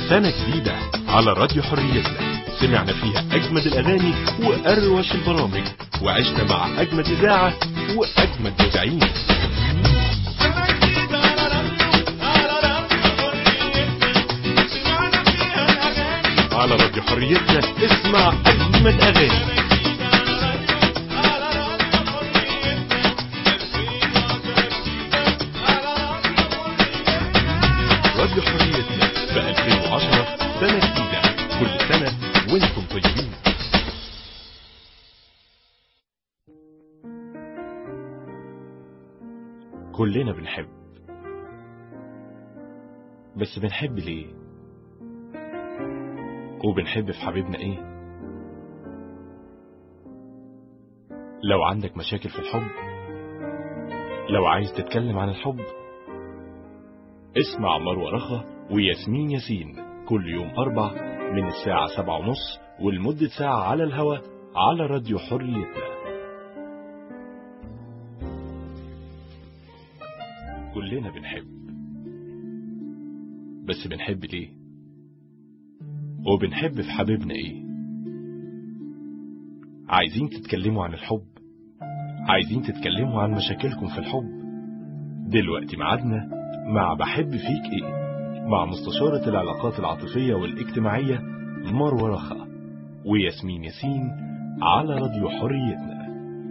سنة جديدة على راديو حريتنا سمعنا فيها أجمد الأغاني وأروش البرامج وعشنا مع أجمد إذاعة وأجمد مذيعين على راديو حريتنا اسمع أجمد أغاني راديو حريتنا في 2010 سنة جديدة كل سنة وانتم طيبين كلنا بنحب بس بنحب ليه وبنحب في حبيبنا ايه لو عندك مشاكل في الحب لو عايز تتكلم عن الحب اسمع مروة رخا وياسمين ياسين كل يوم أربع من الساعة سبعة ونص ولمدة ساعة على الهوا على راديو حريتنا كلنا بنحب بس بنحب ليه وبنحب في حبيبنا ايه عايزين تتكلموا عن الحب عايزين تتكلموا عن مشاكلكم في الحب دلوقتي ميعادنا مع بحب فيك ايه مع مستشارة العلاقات العاطفية والاجتماعية مروة رخا وياسمين ياسين على راديو حريتنا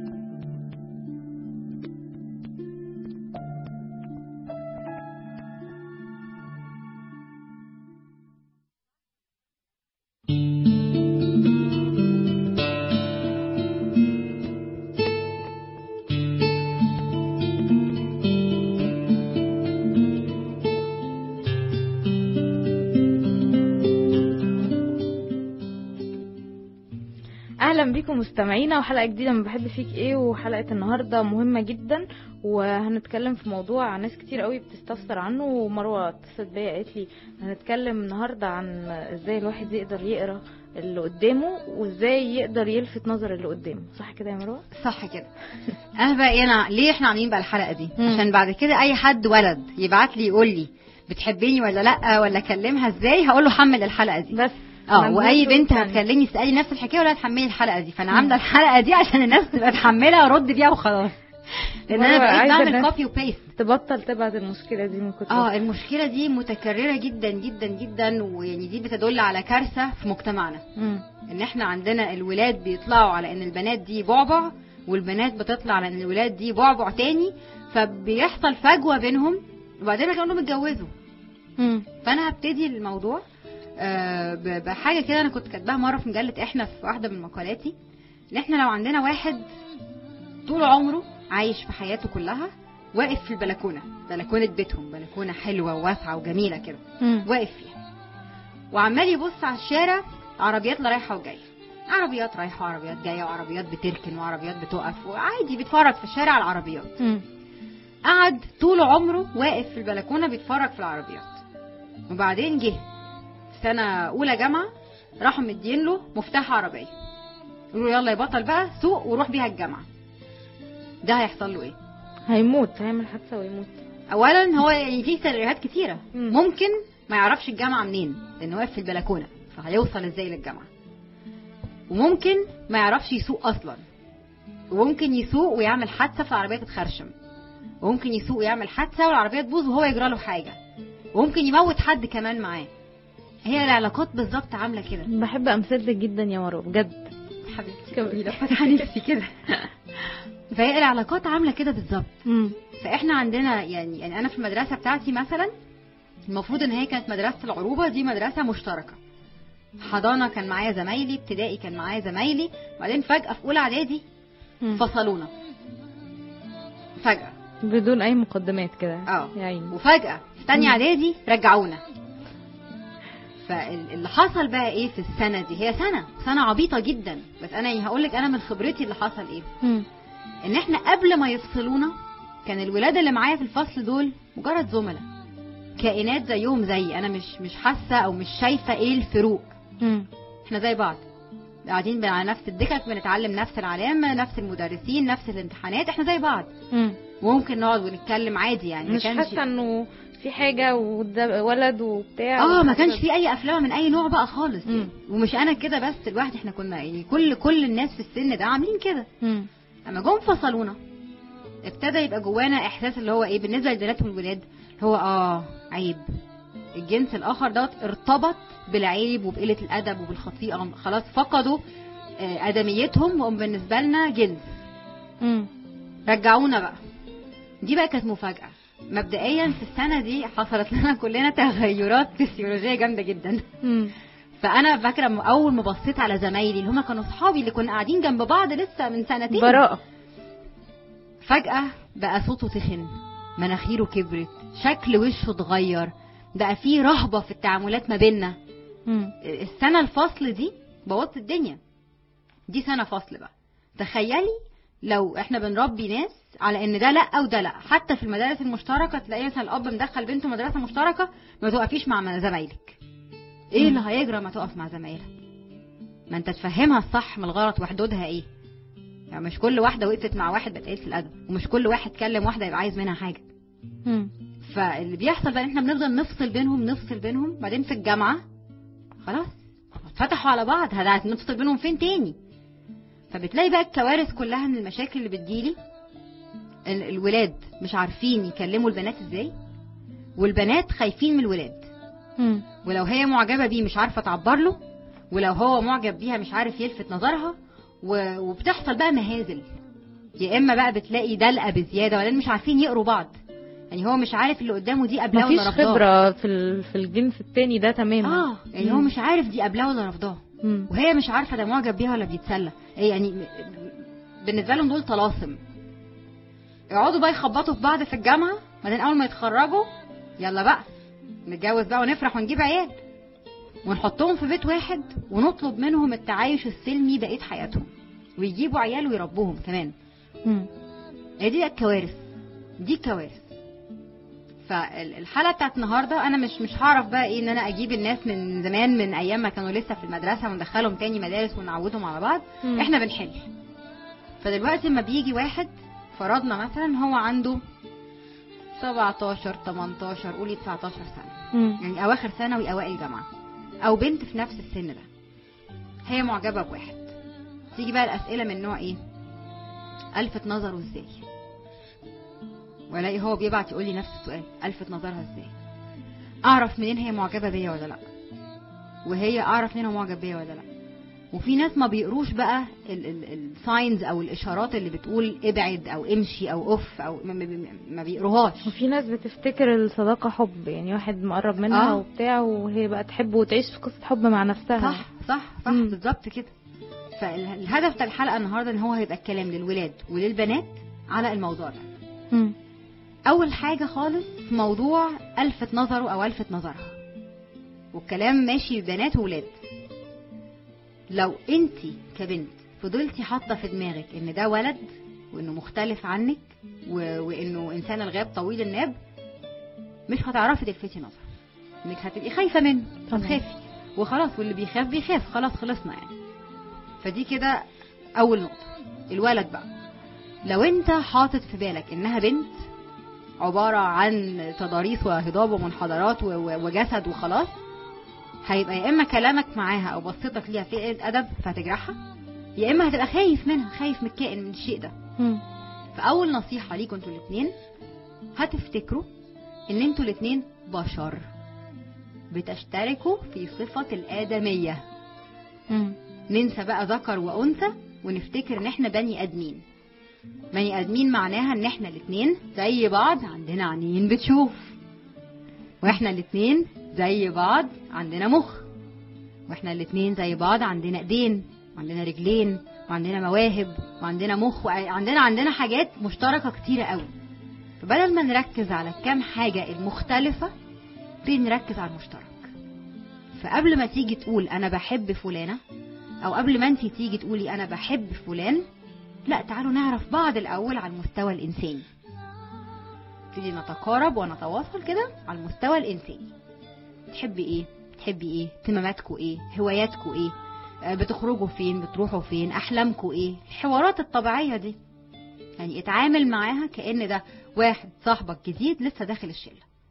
اهلا بيكم مستمعينا وحلقه جديده من بحب فيك ايه وحلقه النهارده مهمه جدا وهنتكلم في موضوع ناس كتير قوي بتستفسر عنه ومروه اتصلت بيا قالت لي هنتكلم النهارده عن ازاي الواحد يقدر يقرا اللي قدامه وازاي يقدر يلفت نظر اللي قدامه صح كده يا مروه صح كده انا بقى إيه انا ليه احنا عاملين بقى الحلقه دي مم. عشان بعد كده اي حد ولد يبعت لي يقول لي بتحبيني ولا لا ولا اكلمها ازاي هقول له حمل الحلقه دي بس اه مجهود واي بنت وثانية. هتكلمني تسالي نفس الحكايه ولا هتحملي الحلقه دي فانا عامله الحلقه دي عشان الناس تبقى تحملها وارد بيها وخلاص لان انا مرة بقيت عايزة بعمل الناس كوبي وبيست تبطل تبعت المشكله دي من كتر اه المشكله دي متكرره جدا جدا جدا ويعني دي بتدل على كارثه في مجتمعنا مم. ان احنا عندنا الولاد بيطلعوا على ان البنات دي بعبع والبنات بتطلع على ان الولاد دي بعبع تاني فبيحصل فجوه بينهم وبعدين كانوا بيتجوزوا مم. فانا هبتدي الموضوع آه، ب- بحاجه كده انا كنت كاتباها مره في مجله احنا في واحده من مقالاتي ان احنا لو عندنا واحد طول عمره عايش في حياته كلها واقف في البلكونه بلكونه بيتهم بلكونه حلوه وواسعه وجميله كده مم. واقف فيها وعمال يبص على الشارع عربيات لا رايحه وجايه عربيات رايحه وعربيات جايه وعربيات بتركن وعربيات بتقف وعادي بيتفرج في الشارع على العربيات مم. قعد طول عمره واقف في البلكونه بيتفرج في العربيات وبعدين جه في سنه اولى جامعه راحوا مدين له مفتاح عربيه يقولوا له يلا يا بطل بقى سوق وروح بيها الجامعه ده هيحصل له ايه هيموت هيعمل حادثه ويموت اولا هو يعني في سيناريوهات كتيره مم. ممكن ما يعرفش الجامعه منين لان واقف في البلكونه فهيوصل ازاي للجامعه وممكن ما يعرفش يسوق اصلا وممكن يسوق ويعمل حادثه فالعربيه تتخرشم وممكن يسوق ويعمل حادثه والعربيه تبوظ وهو يجرى له حاجه وممكن يموت حد كمان معاه هي العلاقات بالظبط عامله كده بحب امثلتك جدا يا مروه بجد حبيبتي كملي. جميله فاتحه نفسي كده فهي العلاقات عامله كده بالظبط مم. فاحنا عندنا يعني يعني انا في المدرسه بتاعتي مثلا المفروض ان هي كانت مدرسه العروبه دي مدرسه مشتركه حضانه كان معايا زمايلي ابتدائي كان معايا زمايلي وبعدين فجاه في اولى اعدادي مم. فصلونا فجاه بدون اي مقدمات كده اه يا عيني وفجاه في تانية مم. اعدادي رجعونا فاللي حصل بقى ايه في السنه دي هي سنه سنه عبيطه جدا بس انا يعني هقول لك انا من خبرتي اللي حصل ايه مم. ان احنا قبل ما يفصلونا كان الولاد اللي معايا في الفصل دول مجرد زملاء كائنات زيهم زي انا مش مش حاسه او مش شايفه ايه الفروق مم. احنا زي بعض قاعدين على نفس الدكك بنتعلم نفس العلامه نفس المدرسين نفس الامتحانات احنا زي بعض مم. وممكن نقعد ونتكلم عادي يعني ما مش كانش حاسه انه في في حاجه وده ولد وبتاع اه ما كانش في اي افلام من اي نوع بقى خالص مم. يعني. ومش انا كده بس الواحد احنا كنا يعني كل كل الناس في السن ده عاملين كده مم. اما جم فصلونا ابتدى يبقى جوانا احساس اللي هو ايه بالنسبه للبنات والولاد اللي هو اه عيب الجنس الاخر دوت ارتبط بالعيب وبقله الادب وبالخطيئه خلاص فقدوا آه، ادميتهم وهم بالنسبه لنا جنس مم. رجعونا بقى دي بقى كانت مفاجاه مبدئيا في السنه دي حصلت لنا كلنا تغيرات فسيولوجيه جامده جدا مم. فانا فاكره لما اول ما بصيت على زمايلي اللي هم كانوا صحابي اللي كنا قاعدين جنب بعض لسه من سنتين براءه فجأة بقى صوته تخن مناخيره كبرت شكل وشه اتغير بقى فيه رهبة في التعاملات ما بيننا مم. السنة الفصل دي بوظت الدنيا دي سنة فصل بقى تخيلي لو احنا بنربي ناس على ان ده لا وده لا حتى في المدارس المشتركة تلاقي مثلا الاب مدخل بنته مدرسة مشتركة ما توقفيش مع زمايلك ايه اللي هيجرى ما تقف مع زمايلها ما انت تفهمها الصح من الغلط وحدودها ايه يعني مش كل واحدة وقفت مع واحد بقت قلة الأدب ومش كل واحد كلم واحدة يبقى عايز منها حاجة مم. فاللي بيحصل بقى ان احنا بنفضل نفصل بينهم نفصل بينهم بعدين في الجامعة خلاص فتحوا على بعض هنفصل بينهم فين تاني فبتلاقي بقى الكوارث كلها من المشاكل اللي بتجيلي ال- الولاد مش عارفين يكلموا البنات ازاي والبنات خايفين من الولاد مم. ولو هي معجبة بيه مش عارفة تعبر له ولو هو معجب بيها مش عارف يلفت نظرها و- وبتحصل بقى مهازل يا اما بقى بتلاقي دلقه بزياده ولا مش عارفين يقروا بعض يعني هو مش عارف اللي قدامه دي قبلها مفيش ولا رفضاه خبره في ال- في الجنس التاني ده تماما اه يعني هو مم. مش عارف دي قبلها ولا رفضاه مم. وهي مش عارفه ده معجب بيها ولا بيتسلى هي يعني م- بالنسبه لهم دول طلاسم يقعدوا بقى يخبطوا في بعض في الجامعه بعدين اول ما يتخرجوا يلا بقى نتجوز بقى ونفرح ونجيب عيال ونحطهم في بيت واحد ونطلب منهم التعايش السلمي بقيه حياتهم ويجيبوا عيال ويربوهم كمان مم. هي دي الكوارث دي الكوارث فالحلقه بتاعت النهارده انا مش مش هعرف بقى ايه ان انا اجيب الناس من زمان من ايام ما كانوا لسه في المدرسه وندخلهم تاني مدارس ونعودهم على بعض مم. احنا بنحل فدلوقتي لما بيجي واحد فرضنا مثلا هو عنده 17 18 قولي 19 سنه مم. يعني اواخر ثانوي اوائل جامعه او بنت في نفس السن ده هي معجبه بواحد تيجي بقى الاسئله من نوع ايه الفت نظره ازاي والاقي هو بيبعت يقول لي نفس السؤال الفت نظرها ازاي اعرف منين هي معجبه بيا ولا لا وهي اعرف منين هو معجب بيا ولا لا وفي ناس ما بيقروش بقى الساينز او الاشارات اللي بتقول ابعد او امشي او اوف او ما, ما, ما بيقروهاش وفي ناس بتفتكر الصداقة حب يعني واحد مقرب منها آه. وبتاع وهي بقى تحب وتعيش في قصة حب مع نفسها صح صح صح مم. بالظبط كده فالهدف بتاع الحلقه النهارده ان هو هيبقى الكلام للولاد وللبنات على الموضوع ده مم. اول حاجه خالص في موضوع الفت نظره او الفت نظرها والكلام ماشي بنات وولاد لو انت كبنت فضلتي حاطه في دماغك ان ده ولد وانه مختلف عنك و... وانه انسان الغاب طويل الناب مش هتعرفي تلفتي نظره انك هتبقي خايفه منه طبعا. هتخافي وخلاص واللي بيخاف بيخاف خلاص خلصنا يعني فدي كده اول نقطه الولد بقى لو انت حاطط في بالك انها بنت عبارة عن تضاريس وهضاب ومنحدرات و- و- وجسد وخلاص هيبقى يا اما كلامك معاها او بصيتك ليها في قلة ادب فهتجرحها يا اما هتبقى خايف منها خايف من الكائن من الشيء ده مم. فاول نصيحة ليكم انتوا الاتنين هتفتكروا ان انتوا الاتنين بشر بتشتركوا في صفة الآدمية مم. ننسى بقى ذكر وانثى ونفتكر ان احنا بني ادمين بني ادمين معناها ان احنا الاتنين زي بعض عندنا عينين بتشوف واحنا الاتنين زي بعض عندنا مخ واحنا الاتنين زي بعض عندنا ايدين وعندنا رجلين وعندنا مواهب وعندنا مخ وعندنا عندنا حاجات مشتركة كتيرة قوي فبدل ما نركز على كام حاجة المختلفة نبتدي نركز على المشترك فقبل ما تيجي تقول انا بحب فلانة او قبل ما انت تيجي تقولي انا بحب فلان لا تعالوا نعرف بعض الاول على المستوى الانساني نبتدي نتقارب ونتواصل كده على المستوى الانساني تحبي ايه تحبي ايه اهتماماتكوا ايه هواياتكوا ايه آه، بتخرجوا فين بتروحوا فين احلامكوا ايه الحوارات الطبيعيه دي يعني اتعامل معاها كان ده واحد صاحبك جديد لسه داخل الشله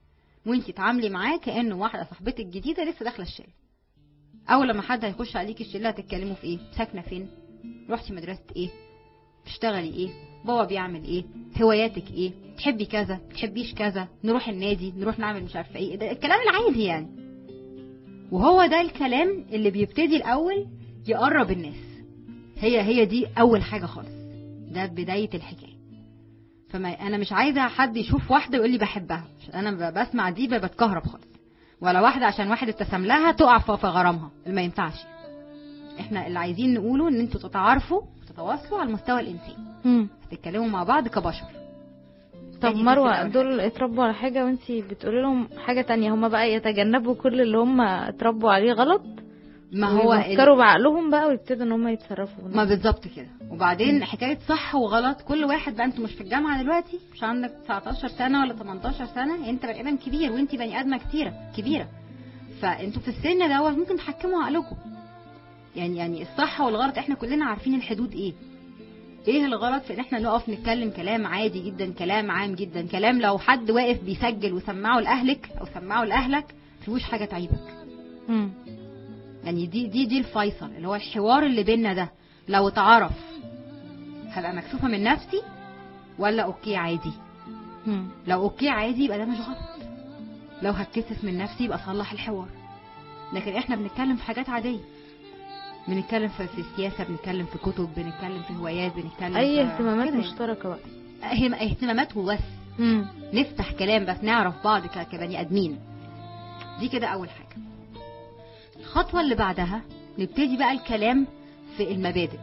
وانت تعاملي معاه كانه واحده صاحبتك جديده لسه داخله الشله اول لما حد هيخش عليكي الشله هتتكلموا في ايه ساكنه فين رحتي مدرسه ايه بتشتغلي ايه بابا بيعمل ايه هواياتك ايه تحبي كذا تحبيش كذا نروح النادي نروح نعمل مش عارفه ايه ده الكلام العادي يعني وهو ده الكلام اللي بيبتدي الاول يقرب الناس هي هي دي اول حاجه خالص ده بدايه الحكايه فما انا مش عايزه حد يشوف واحده ويقول لي بحبها عشان انا ب- بسمع دي ب- بتكهرب خالص ولا واحده عشان واحد ابتسم لها تقع في في غرامها اللي ما ينفعش احنا اللي عايزين نقوله ان انتوا تتعارفوا وتتواصلوا على المستوى الانساني مم. هتتكلموا مع بعض كبشر طب تاني مروه فكرة أول دول اتربوا على حاجه وانتي بتقولي لهم حاجه تانية هما بقى يتجنبوا كل اللي هم اتربوا عليه غلط ما هو ال- يفكروا بعقلهم بقى ويبتدوا ان هم يتصرفوا ما بالظبط كده وبعدين حكايه صح وغلط كل واحد بقى انتوا مش في الجامعه دلوقتي مش عندك 19 سنه ولا 18 سنه انت بني ادم كبير وانت بني ادمه كتيره كبيره فانتوا في السن دوت ممكن تحكموا عقلكم يعني يعني الصح والغلط احنا كلنا عارفين الحدود ايه ايه الغلط في ان احنا نقف نتكلم كلام عادي جدا كلام عام جدا كلام لو حد واقف بيسجل وسمعه لاهلك او سمعه لاهلك مفيهوش حاجه تعيبك مم. يعني دي دي دي الفيصل اللي هو الحوار اللي بينا ده لو اتعرف هبقى مكسوفه من نفسي ولا اوكي عادي مم. لو اوكي عادي يبقى ده مش غلط لو هتكسف من نفسي يبقى صلح الحوار لكن احنا بنتكلم في حاجات عاديه بنتكلم في, في السياسه بنتكلم في كتب بنتكلم في هوايات بنتكلم اي في اهتمامات كده يعني. مشتركه بقى اهم- اهتمامات وبس مم. نفتح كلام بس نعرف بعض ك- كبني ادمين دي كده اول حاجه الخطوه اللي بعدها نبتدي بقى الكلام في المبادئ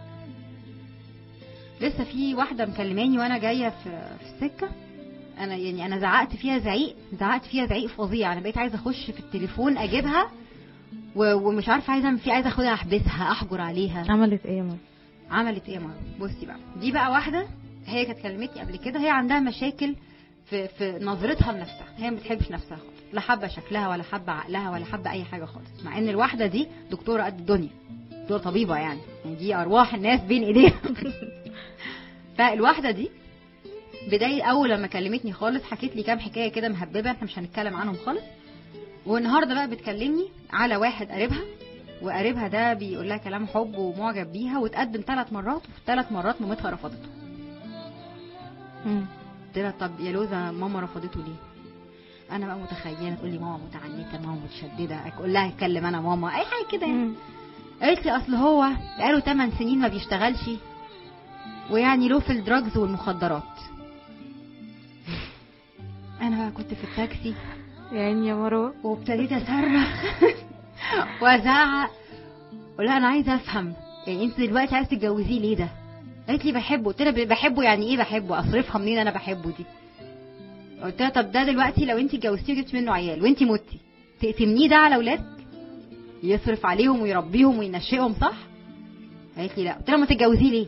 لسه في واحده مكلماني وانا جايه في في السكه انا يعني انا زعقت فيها زعيق زعقت فيها زعيق فظيع انا بقيت عايزه اخش في التليفون اجيبها و- ومش عارفه عايزه اعمل في عايزه اخدها احبسها احجر عليها عملت ايه يا مروه عملت ايه يا مروه بصي بقى دي بقى واحده هي كانت كلمتني قبل كده هي عندها مشاكل في في نظرتها لنفسها هي ما بتحبش نفسها خالص لا حابه شكلها ولا حابه عقلها ولا حابه اي حاجه خالص مع ان الواحده دي دكتوره قد الدنيا دكتوره طبيبه يعني يعني دي ارواح الناس بين ايديها فالواحده دي بداية أول لما كلمتني خالص حكيت لي كام حكاية كده مهببة احنا مش هنتكلم عنهم خالص والنهاردة بقى بتكلمني على واحد قريبها وقريبها ده بيقول لها كلام حب ومعجب بيها وتقدم ثلاث مرات وفي ثلاث مرات مامتها رفضته مم. قلت لها طب يا لوزة ماما رفضته ليه؟ انا بقى متخيله تقول لي ماما متعنته ماما متشدده اقول لها اتكلم انا ماما اي حاجه كده يعني مم. قالت لي اصل هو بقاله 8 سنين ما بيشتغلش ويعني له في الدراجز والمخدرات انا بقى كنت في التاكسي يعني يا مروه وابتديت اصرخ وازعق اقول لها انا عايزه افهم يعني انت دلوقتي عايزه تتجوزيه ليه ده قالت لي بحبه قلت لها بحبه يعني ايه بحبه اصرفها منين انا بحبه دي قلت لها طب ده دلوقتي لو انت اتجوزتيه وجبت منه عيال وانت متي تأتمنيه ده على اولادك يصرف عليهم ويربيهم وينشئهم صح قالت لي لا قلت لها ما تتجوزيه ليه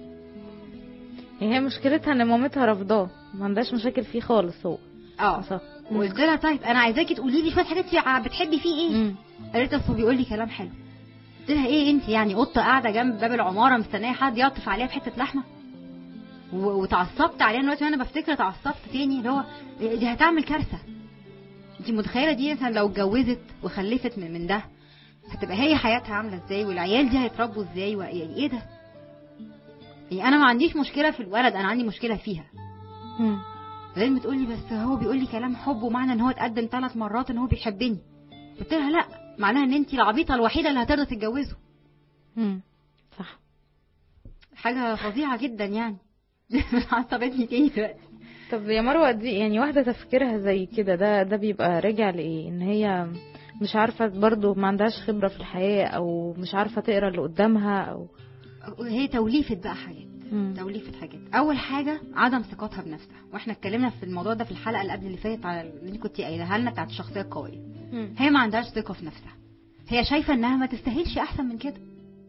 هي مشكلتها ان مامتها رافضاه ما عندهاش مشاكل فيه خالص هو اه صح وقلت لها طيب انا عايزاكي تقولي لي شويه حاجات في- بتحبي فيه ايه مم. قالت اصل بيقول لي كلام حلو قلت لها ايه انت يعني قطه قاعده جنب باب العماره مستنيه حد يعطف عليها بحته لحمه و- وتعصبت عليها دلوقتي وانا بفتكر اتعصبت تاني اللي هو دي هتعمل كارثه انت متخيله دي مثلا لو اتجوزت وخلفت من, من ده هتبقى هي حياتها عامله ازاي والعيال دي هيتربوا ازاي و- يعني ايه ده يعني انا ما عنديش مشكله في الولد انا عندي مشكله فيها مم. بعدين بتقولي بس هو بيقول لي كلام حب ومعنى ان هو اتقدم ثلاث مرات ان هو بيحبني قلت لها لا معناها ان انت العبيطه الوحيده اللي هترضى تتجوزه مم. صح حاجه فظيعه جدا يعني عصبتني تاني دلوقتي طب يا مروه دي يعني واحده تفكيرها زي كده ده ده بيبقى راجع لايه ان هي مش عارفه برضو ما عندهاش خبره في الحياه او مش عارفه تقرا اللي قدامها او هي توليفه بقى حاجات مم. توليفه حاجات اول حاجه عدم ثقتها بنفسها واحنا اتكلمنا في الموضوع ده في الحلقه اللي قبل اللي فاتت على اللي كنت قايلها لنا بتاعت الشخصيه القويه مم. هي ما عندهاش ثقه في نفسها هي شايفه انها ما تستاهلش احسن من كده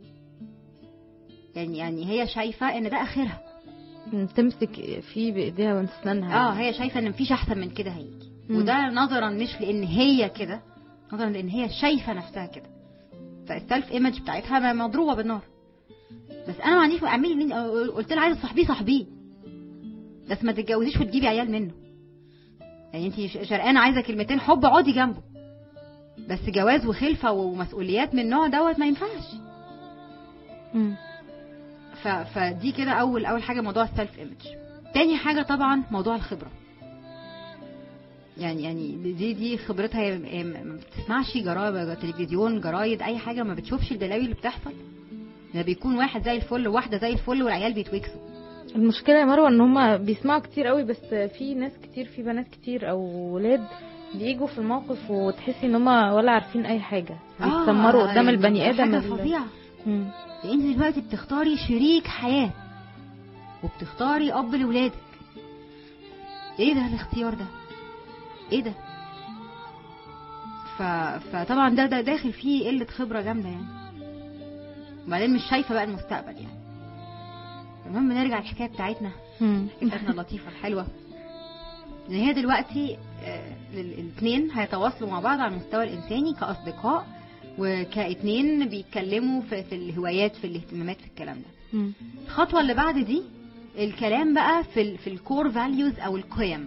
يعني يعني هي شايفه ان ده اخرها مم. تمسك فيه بايديها واسنانها اه هي شايفه ان مفيش احسن من كده هيجي مم. وده نظرا مش لان هي كده نظرا لان هي شايفه نفسها كده فالسلف ايمج بتاعتها مضروبه بالنار بس انا ما عنديش اعملي اللي انت- قلت لها عايزه تصاحبيه صاحبيه بس ما تتجوزيش وتجيبي عيال منه يعني انت ش- شرقانه عايزه كلمتين حب اقعدي جنبه بس جواز وخلفه ومسؤوليات من النوع دوت ما ينفعش مم. ف... فدي كده اول اول حاجه موضوع السيلف ايمج تاني حاجه طبعا موضوع الخبره يعني يعني دي دي خبرتها هي هي ما بتسمعش جرايد تلفزيون جرايد اي حاجه ما بتشوفش البلاوي اللي بتحصل ده بيكون واحد زي الفل وواحده زي الفل والعيال بيتوكسوا المشكله يا مروه ان هم بيسمعوا كتير قوي بس في ناس كتير في بنات كتير او ولاد بيجوا في الموقف وتحسي ان هم ولا عارفين اي حاجه بيتسمروا آه، قدام يعني البني ادم حاجه ال- فظيعه مم. يعني انت دلوقتي بتختاري شريك حياه وبتختاري اب لولادك ايه ده الاختيار ده ايه ده ف... فطبعا ده ده داخل فيه قله خبره جامده يعني وبعدين مش شايفه بقى المستقبل يعني المهم نرجع للحكايه بتاعتنا مم. حكايتنا اللطيفه الحلوه ان هي دلوقتي الاثنين هيتواصلوا مع بعض على المستوى الانساني كاصدقاء وكاتنين بيتكلموا في, في الهوايات في الاهتمامات في الكلام ده مم. الخطوه اللي بعد دي الكلام بقى في ال في الكور فاليوز او القيم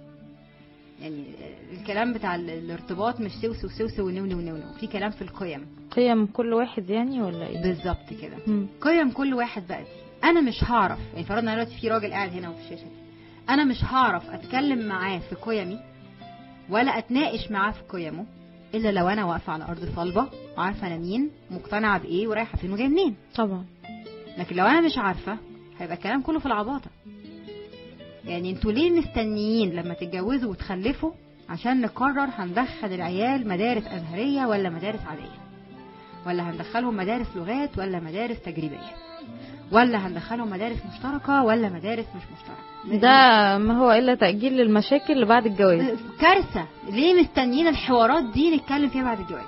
يعني الكلام بتاع ال- الارتباط مش سوسو سوسو ونو نو نو نو في كلام في القيم قيم كل واحد يعني ولا ايه بالظبط كده مم. قيم كل واحد بقى دي انا مش هعرف يعني فرضنا دلوقتي في راجل قاعد هنا وفي الشاشه دي انا مش هعرف اتكلم معاه في قيمي ولا اتناقش معاه في قيمه الا لو انا واقفه على ارض صلبه وعارفه انا مين مقتنعه بايه ورايحه فين وجايه منين طبعا لكن لو انا مش عارفه هيبقى الكلام كله في العباطه يعني انتوا ليه مستنيين لما تتجوزوا وتخلفوا عشان نقرر هندخل العيال مدارس ازهريه ولا مدارس عاديه ولا هندخلهم مدارس لغات ولا مدارس تجريبيه ولا هندخلهم مدارس مشتركه ولا مدارس مش مشتركه ده ما هو الا تاجيل للمشاكل اللي بعد الجواز كارثه ليه مستنيين الحوارات دي نتكلم فيها بعد الجواز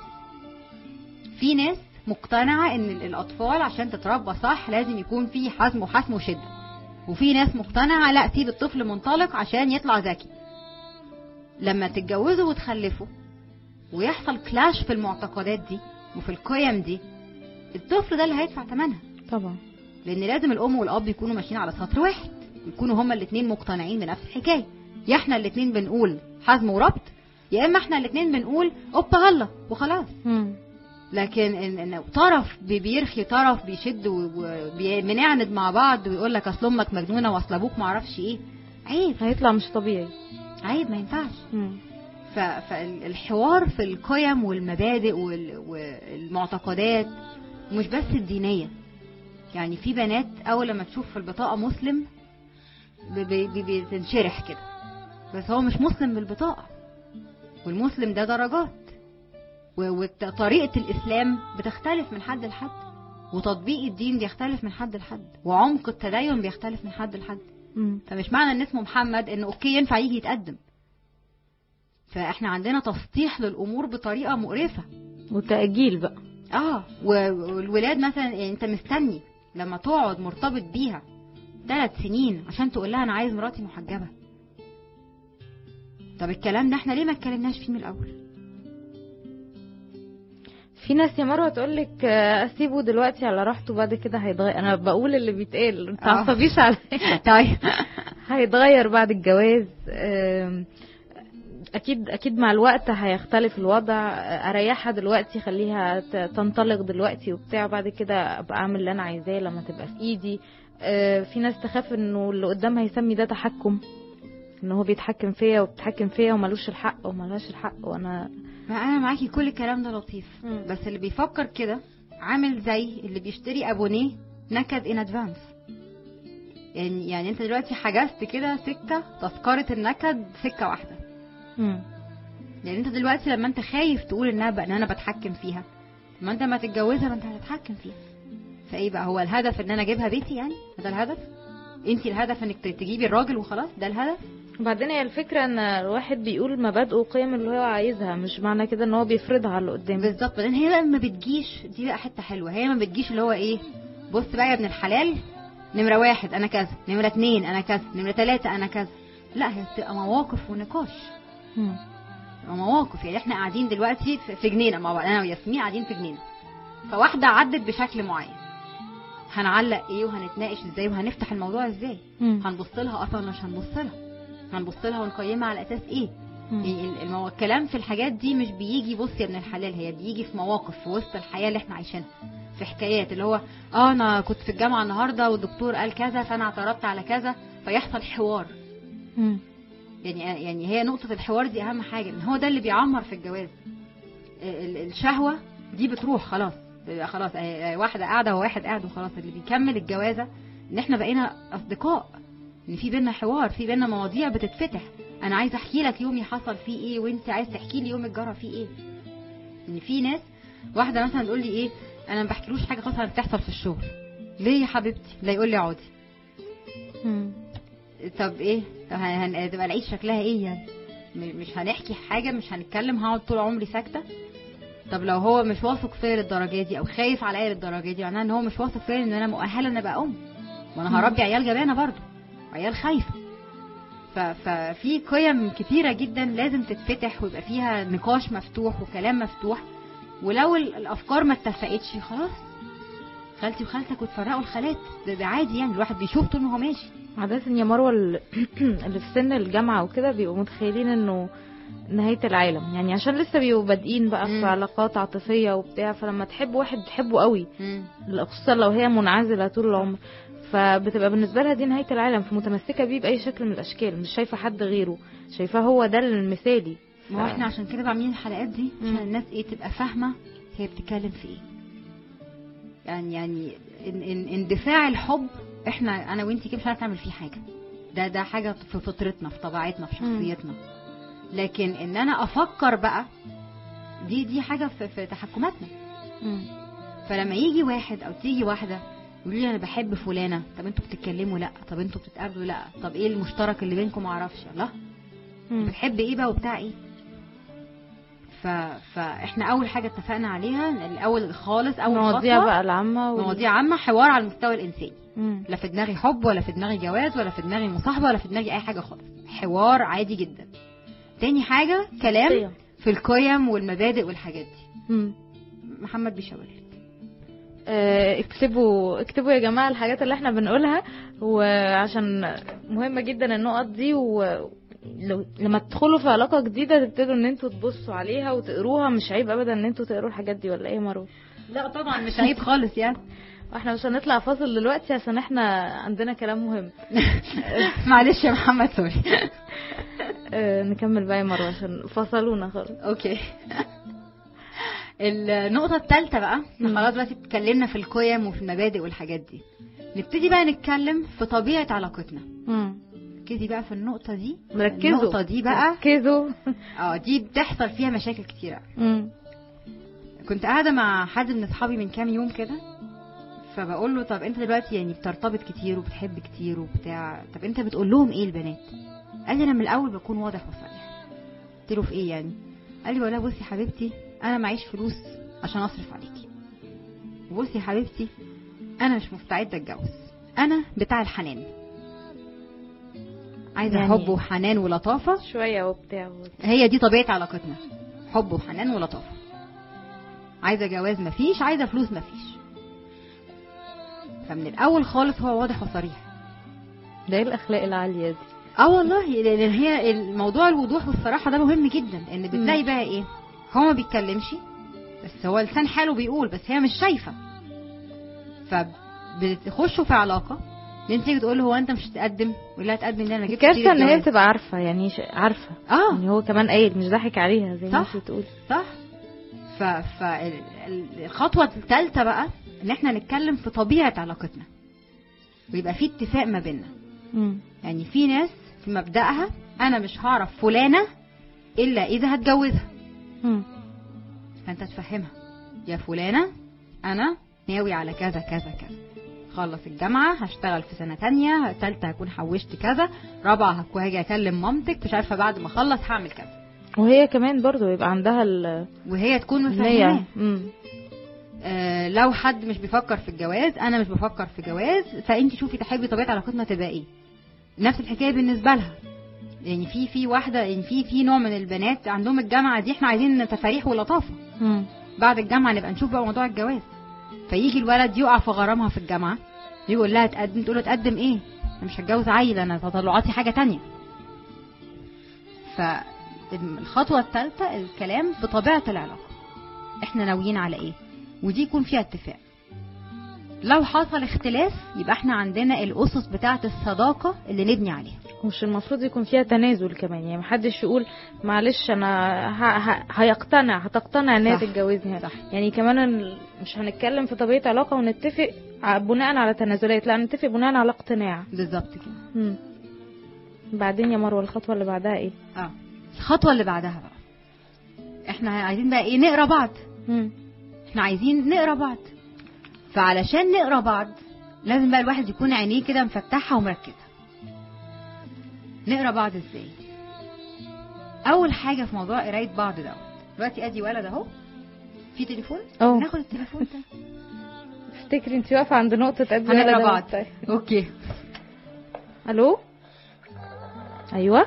في ناس مقتنعه ان الاطفال عشان تتربى صح لازم يكون في حزم وحسم وشده وفي ناس مقتنعه لا سيب الطفل منطلق عشان يطلع ذكي لما تتجوزوا وتخلفوا ويحصل كلاش في المعتقدات دي وفي القيم دي الطفل ده اللي هيدفع ثمنها طبعا لان لازم الام والاب يكونوا ماشيين على سطر واحد يكونوا هما الاثنين مقتنعين بنفس الحكايه يا احنا الاثنين بنقول حزم وربط يا اما احنا الاثنين بنقول اوبا هلا وخلاص مم. لكن ان إن طرف بي- بيرخي طرف بيشد وبنعند مع بعض ويقول لك اصل امك مجنونه واصل ابوك ما اعرفش ايه عيب هيطلع مش طبيعي عيب ما ينفعش مم. ف- فالحوار في القيم والمبادئ وال- والمعتقدات مش بس الدينية يعني في بنات أول لما تشوف في البطاقة مسلم ب- ب- ب- بتنشرح كده بس هو مش مسلم بالبطاقة والمسلم ده درجات و- وطريقة الإسلام بتختلف من حد لحد وتطبيق الدين بيختلف من حد لحد وعمق التدين بيختلف من حد لحد مم. فمش معنى ان اسمه محمد انه اوكي ينفع يجي يتقدم فاحنا عندنا تسطيح للامور بطريقه مقرفه وتأجيل بقى اه و- والولاد مثلا يعني انت مستني لما تقعد مرتبط بيها ثلاث سنين عشان تقول لها انا عايز مراتي محجبه طب الكلام ده احنا ليه ما اتكلمناش فيه من الاول في ناس يا مروه تقول لك اسيبه دلوقتي على راحته بعد كده هيتغير انا بقول اللي بيتقال ما تعصبيش عليا طيب هيتغير بعد الجواز أم، اكيد اكيد مع الوقت هيختلف الوضع اريحها دلوقتي خليها ت- تنطلق دلوقتي وبتاع بعد كده ابقى اعمل اللي انا عايزاه لما تبقى في ايدي أه، في ناس تخاف انه اللي قدامها يسمي ده تحكم ان هو بيتحكم فيا وبتحكم فيا وملوش الحق وملهاش الحق وانا ما انا معاكي كل الكلام ده لطيف مم. بس اللي بيفكر كده عامل زي اللي بيشتري ابونيه نكد ان ادفانس يعني يعني انت دلوقتي حجزت كده سكه تذكره النكد سكه واحده مم. يعني انت دلوقتي لما انت خايف تقول انها بقى ان انا بتحكم فيها ما انت ما تتجوزها ما انت هتتحكم فيها فايه بقى هو الهدف ان انا اجيبها بيتي يعني ده الهدف انت الهدف انك ت- تجيبي الراجل وخلاص ده الهدف وبعدين هي الفكرة ان الواحد بيقول مبادئه وقيم اللي هو عايزها مش معنى كده ان هو بيفرضها على اللي قدامه بالظبط بعدين هي بقى ما بتجيش دي بقى حته حلوه هي ما بتجيش اللي هو ايه بص بقى يا ابن الحلال نمره واحد انا كذا نمره اتنين انا كذا نمره تلاته انا كذا لا هي بتبقى مواقف ونقاش مم. بتبقى مواقف يعني احنا قاعدين دلوقتي في- في جنينه مع بعض انا وياسمين قاعدين في جنينه فواحده عدت بشكل معين هنعلق ايه وهنتناقش ازاي وهنفتح الموضوع ازاي مم. هنبص لها اصلا ولا مش هنبص لها هنبص لها ونقيمها على اساس ايه يعني ال- المو... الكلام في الحاجات دي مش بيجي بص يا ابن الحلال هي بيجي في مواقف في وسط الحياه اللي احنا عايشينها في حكايات اللي هو اه انا كنت في الجامعه النهارده والدكتور قال كذا فانا اعترضت على كذا فيحصل حوار مم. يعني يعني هي نقطه الحوار دي اهم حاجه ان هو ده اللي بيعمر في الجواز ال- ال- الشهوه دي بتروح خلاص بيبقى خلاص آه، آه، واحده قاعده وواحد قاعد وخلاص اللي بيكمل الجوازه ان احنا بقينا اصدقاء ان في بينا حوار في بينا مواضيع بتتفتح انا عايز احكي لك يومي حصل فيه ايه وانت عايز تحكي لي يومك جرى فيه ايه ان في ناس واحده مثلا تقول لي ايه انا ما بحكيلوش حاجه خالص بتحصل في الشغل ليه يا حبيبتي لا يقول لي اقعدي مم. طب ايه طب هن- هن- تبقى العيش شكلها ايه يعني م- مش هنحكي حاجه مش هنتكلم هقعد طول عمري ساكته طب لو هو مش واثق فيا للدرجه دي او خايف عليا للدرجه دي معناها ان هو مش واثق فيا ان انا مؤهله ان ابقى ام وانا هربي عيال جبانه برضه عيال خايفه ف- ففي قيم كتيره جدا لازم تتفتح ويبقى فيها نقاش مفتوح وكلام مفتوح ولو ال- الافكار ما اتفقتش خلاص خالتي وخالتك وتفرقوا الخالات ده, ده عادي يعني الواحد بيشوف طول ما هو ماشي عادة يا مروة ال- اللي في سن الجامعة وكده بيبقوا متخيلين انه نهاية العالم يعني عشان لسه بيبقوا بادئين بقى مم. في علاقات عاطفية وبتاع فلما تحب واحد تحبه قوي خصوصا لو هي منعزلة طول العمر فبتبقى بالنسبة لها دي نهاية العالم فمتمسكة بيه بأي شكل من الأشكال مش شايفة حد غيره شايفاه هو ده المثالي ما هو احنا عشان كده بعملين الحلقات دي عشان مم. الناس ايه تبقى فاهمه هي بتتكلم في ايه يعني يعني ان ان اندفاع الحب احنا انا وانتي كده مش عارف نعمل فيه حاجه ده ده حاجه في فطرتنا في طبيعتنا في مم. شخصيتنا لكن ان انا افكر بقى دي دي حاجه في, في تحكماتنا مم. فلما يجي واحد او تيجي واحده يقول لي انا بحب فلانه طب انتوا بتتكلموا لا طب انتوا بتتقابلوا لا طب ايه المشترك اللي بينكم معرفش لا مم. بتحب ايه بقى وبتاع ايه ف... فاحنا اول حاجه اتفقنا عليها الاول خالص اول مواضيع خطوة بقى العامة وال- مواضيع عامه حوار على المستوى الانساني مم. لا في دماغي حب ولا في دماغي جواز ولا في دماغي مصاحبه ولا في دماغي اي حاجه خالص حوار عادي جدا تاني حاجه كلام شخصية. في القيم والمبادئ والحاجات دي مم. محمد بيشاور لي آه، اكتبوا اكتبوا يا جماعة الحاجات اللي احنا بنقولها وعشان مهمة جدا النقط دي و لو لما تدخلوا في علاقة جديدة تبتدوا ان انتوا تبصوا عليها وتقروها مش عيب ابدا ان انتوا تقروا الحاجات دي ولا ايه يا مروه لا طبعا مش عيب خالص يعني احنا مش هنطلع فاصل دلوقتي عشان احنا عندنا كلام مهم معلش يا محمد سوري اه نكمل بقى يا مروه عشان فصلونا خالص اوكي النقطة الثالثة بقى احنا مم. خلاص دلوقتي اتكلمنا في القيم وفي المبادئ والحاجات دي نبتدي بقى نتكلم في طبيعة علاقتنا مم. ركزي بقى في النقطة دي مركزوا النقطة دي بقى ركزوا اه دي بتحصل فيها مشاكل كتيرة مم. كنت قاعدة مع حد من اصحابي من كام يوم كده فبقول له طب انت دلوقتي يعني بترتبط كتير وبتحب كتير وبتاع طب انت بتقول لهم ايه البنات قال لي انا من الاول بكون واضح وصريح قلت له في ايه يعني قال لي والله بصي يا حبيبتي انا معيش فلوس عشان اصرف عليكي وبصي يا حبيبتي انا مش مستعده اتجوز انا بتاع الحنان عايزه يعني- حب وحنان ولطافه شويه وبتاع هي دي طبيعه علاقتنا حب وحنان ولطافه عايزه جواز مفيش عايزه فلوس مفيش فمن الاول خالص هو واضح وصريح ده ايه الاخلاق العاليه دي اه والله لان هي الموضوع الوضوح والصراحه ده مهم جدا ان بتلاقي بقى ايه هو ما بيتكلمش بس هو لسان حاله بيقول بس هي مش شايفه فبتخشوا في علاقه ان انت تيجي تقول له هو انت مش هتقدم ولا هتقدم ليه انا جبت الكارثه سيرة ان هي جواز. بتبقى عارفه يعني ش- عارفه اه يعني هو كمان قايل مش ضاحك عليها زي ما صح. انت بتقولي صح ف فالخطوه الثالثه بقى ان احنا نتكلم في طبيعه علاقتنا ويبقى في اتفاق ما بيننا مم. يعني في ناس في مبدأها انا مش هعرف فلانه الا اذا هتجوزها مم. فانت تفهمها يا فلانة انا ناوي على كذا كذا كذا خلص الجامعة هشتغل في سنة تانية تالتة هكون حوشت كذا رابعة هكون هاجي اكلم مامتك مش عارفة بعد ما اخلص هعمل كذا وهي كمان برضو يبقى عندها ال- وهي تكون النية مفهمة مم. آه لو حد مش بيفكر في الجواز انا مش بفكر في جواز فانت شوفي تحبي طبيعة علاقتنا تبقى ايه نفس الحكاية بالنسبة لها يعني في في واحدة يعني في في نوع من البنات عندهم الجامعة دي احنا عايزين تفاريح ولطافة مم. بعد الجامعه نبقى نشوف بقى موضوع الجواز فيجي الولد يقع في غرامها في الجامعه يقول لها تقدم تقول له تقدم ايه انا مش هتجوز عيل انا تطلعاتي حاجه تانية الخطوه الثالثه الكلام بطبيعه العلاقه احنا ناويين على ايه ودي يكون فيها اتفاق لو حصل اختلاف يبقى احنا عندنا الاسس بتاعه الصداقه اللي نبني عليها مش المفروض يكون فيها تنازل كمان يعني محدش يقول معلش انا ه... ه... هيقتنع هتقتنع ان هي صح. تتجوزني صح. يعني كمان ال- مش هنتكلم في طبيعه علاقه ونتفق ع- بناء على تنازلات لا نتفق بناء على اقتناع بالظبط كده مم. بعدين يا مروه الخطوه اللي بعدها ايه اه الخطوه اللي بعدها بقى احنا عايزين بقى ايه نقرا بعض مم. احنا عايزين نقرا بعض فعلشان نقرا بعض لازم بقى الواحد يكون عينيه كده مفتحه ومركزه نقرا بعض ازاي اول حاجه في موضوع قرايه بعض ده دلوقتي ادي ولد اهو في تليفون اه. ناخد التليفون ده افتكري انت واقفه عند نقطه قد هنقرا ولد بعض أهو. اوكي الو ايوه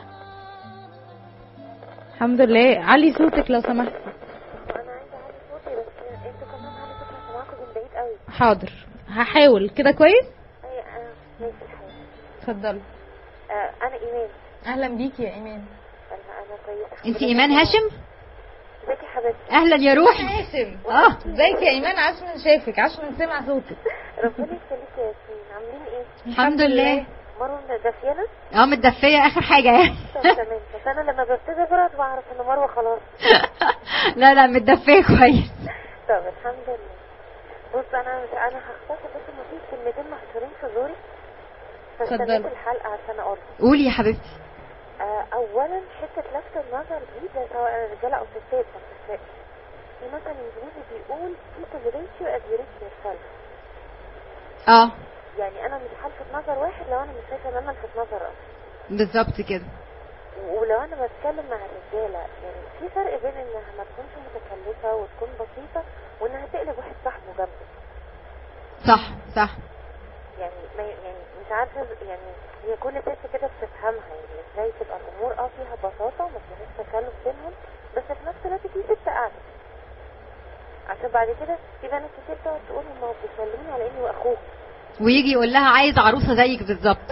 الحمد لله علي صوتك لو سمحت انا عايزه اعلي صوتي بس انتوا كمان على فكره سمعكم من بعيد قوي حاضر هحاول كده كويس اي انا ماشي الحال اتفضلي آه انا ايمان اهلا بيكي يا ايمان انا انا كويسه انت ايمان هاشم ازيك يا حبيبتي اهلا يا روحي هاشم اه ازيك يا ايمان عاش من شافك عاش من سمع صوتك ربنا يخليك يا ياسمين عاملين ايه الحمد لله مروه دافيانه اه متدفيه اخر حاجه يعني طب تمام بس انا لما ببتدي ابرد بعرف ان مروه خلاص لا لا متدفيه كويس طب الحمد لله بص انا مش انا هختصر بس ما فيش كلمتين محشورين في زوري فاستنيت اتفضلي. الحلقه عشان اقولها قولي يا حبيبتي آه، اولا حته لفت النظر دي ده سواء رجاله او ستات ما بتفرقش في مثلا انجليزي بيقول people rate you as you rate yourself اه يعني انا مش هلفت نظر واحد لو انا مش شايفه ان انا الفت نظر اصلا بالظبط كده ولو انا بتكلم مع الرجاله يعني في فرق بين انها ما تكونش متكلفه وتكون بسيطه وانها تقلب واحد صاحبه جنبك صح صح يعني ما يعني مش عارفه يعني هي كل ست كده بتفهمها يعني ازاي تبقى الامور اه فيها بساطه وما فيهاش تكلف بينهم بس في نفس الوقت في ست قاعده عشان بعد كده في بنات كتير تقعد تقول هم بيكلموني على اني واخوهم ويجي يقول لها عايز عروسه زيك بالظبط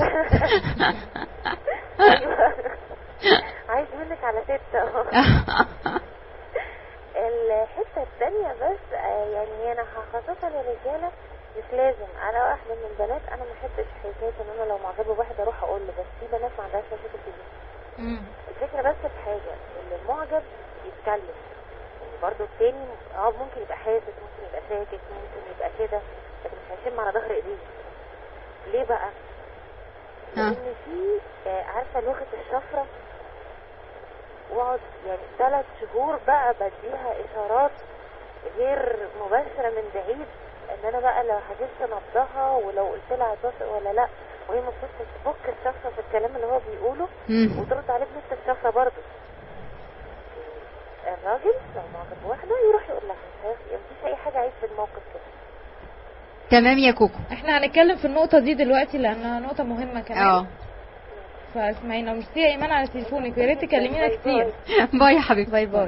أيوة. عايز منك على ست اهو الحته الثانيه بس آه، يعني انا هخصصها للرجاله مش لازم انا واحده من البنات انا ما احبش حكايه ان انا لو معجبه بواحد اروح اقول له بس في بنات ما عندهاش مشاكل في دي الفكره بس في حاجه ان المعجب يتكلم يعني برضه التاني اه ممكن يبقى حاسس ممكن يبقى ساكت ممكن يبقى كده لكن مش هيشم على ظهر ايديه ليه بقى؟ ها. لان في آه، عارفه لغه الشفره واقعد يعني ثلاث شهور بقى بديها اشارات غير مباشره من بعيد ان انا بقى لو هجس نبضها ولو قلت لها هتوافق ولا لا وهي المفروض تفك الشفره في الكلام اللي هو بيقوله مم. وترد عليه بنفس الشفره برضه الراجل لو معجب بواحده يروح يقول لها مش هيف- يعني مفيش اي حاجه عيب في الموقف كده تمام يا كوكو احنا هنتكلم في النقطه دي دلوقتي لانها نقطه مهمه كمان اه فاسمعينا ميرسي يا ايمان على تليفونك ويا ريت تكلمينا باي كتير باي يا حبيبتي باي باي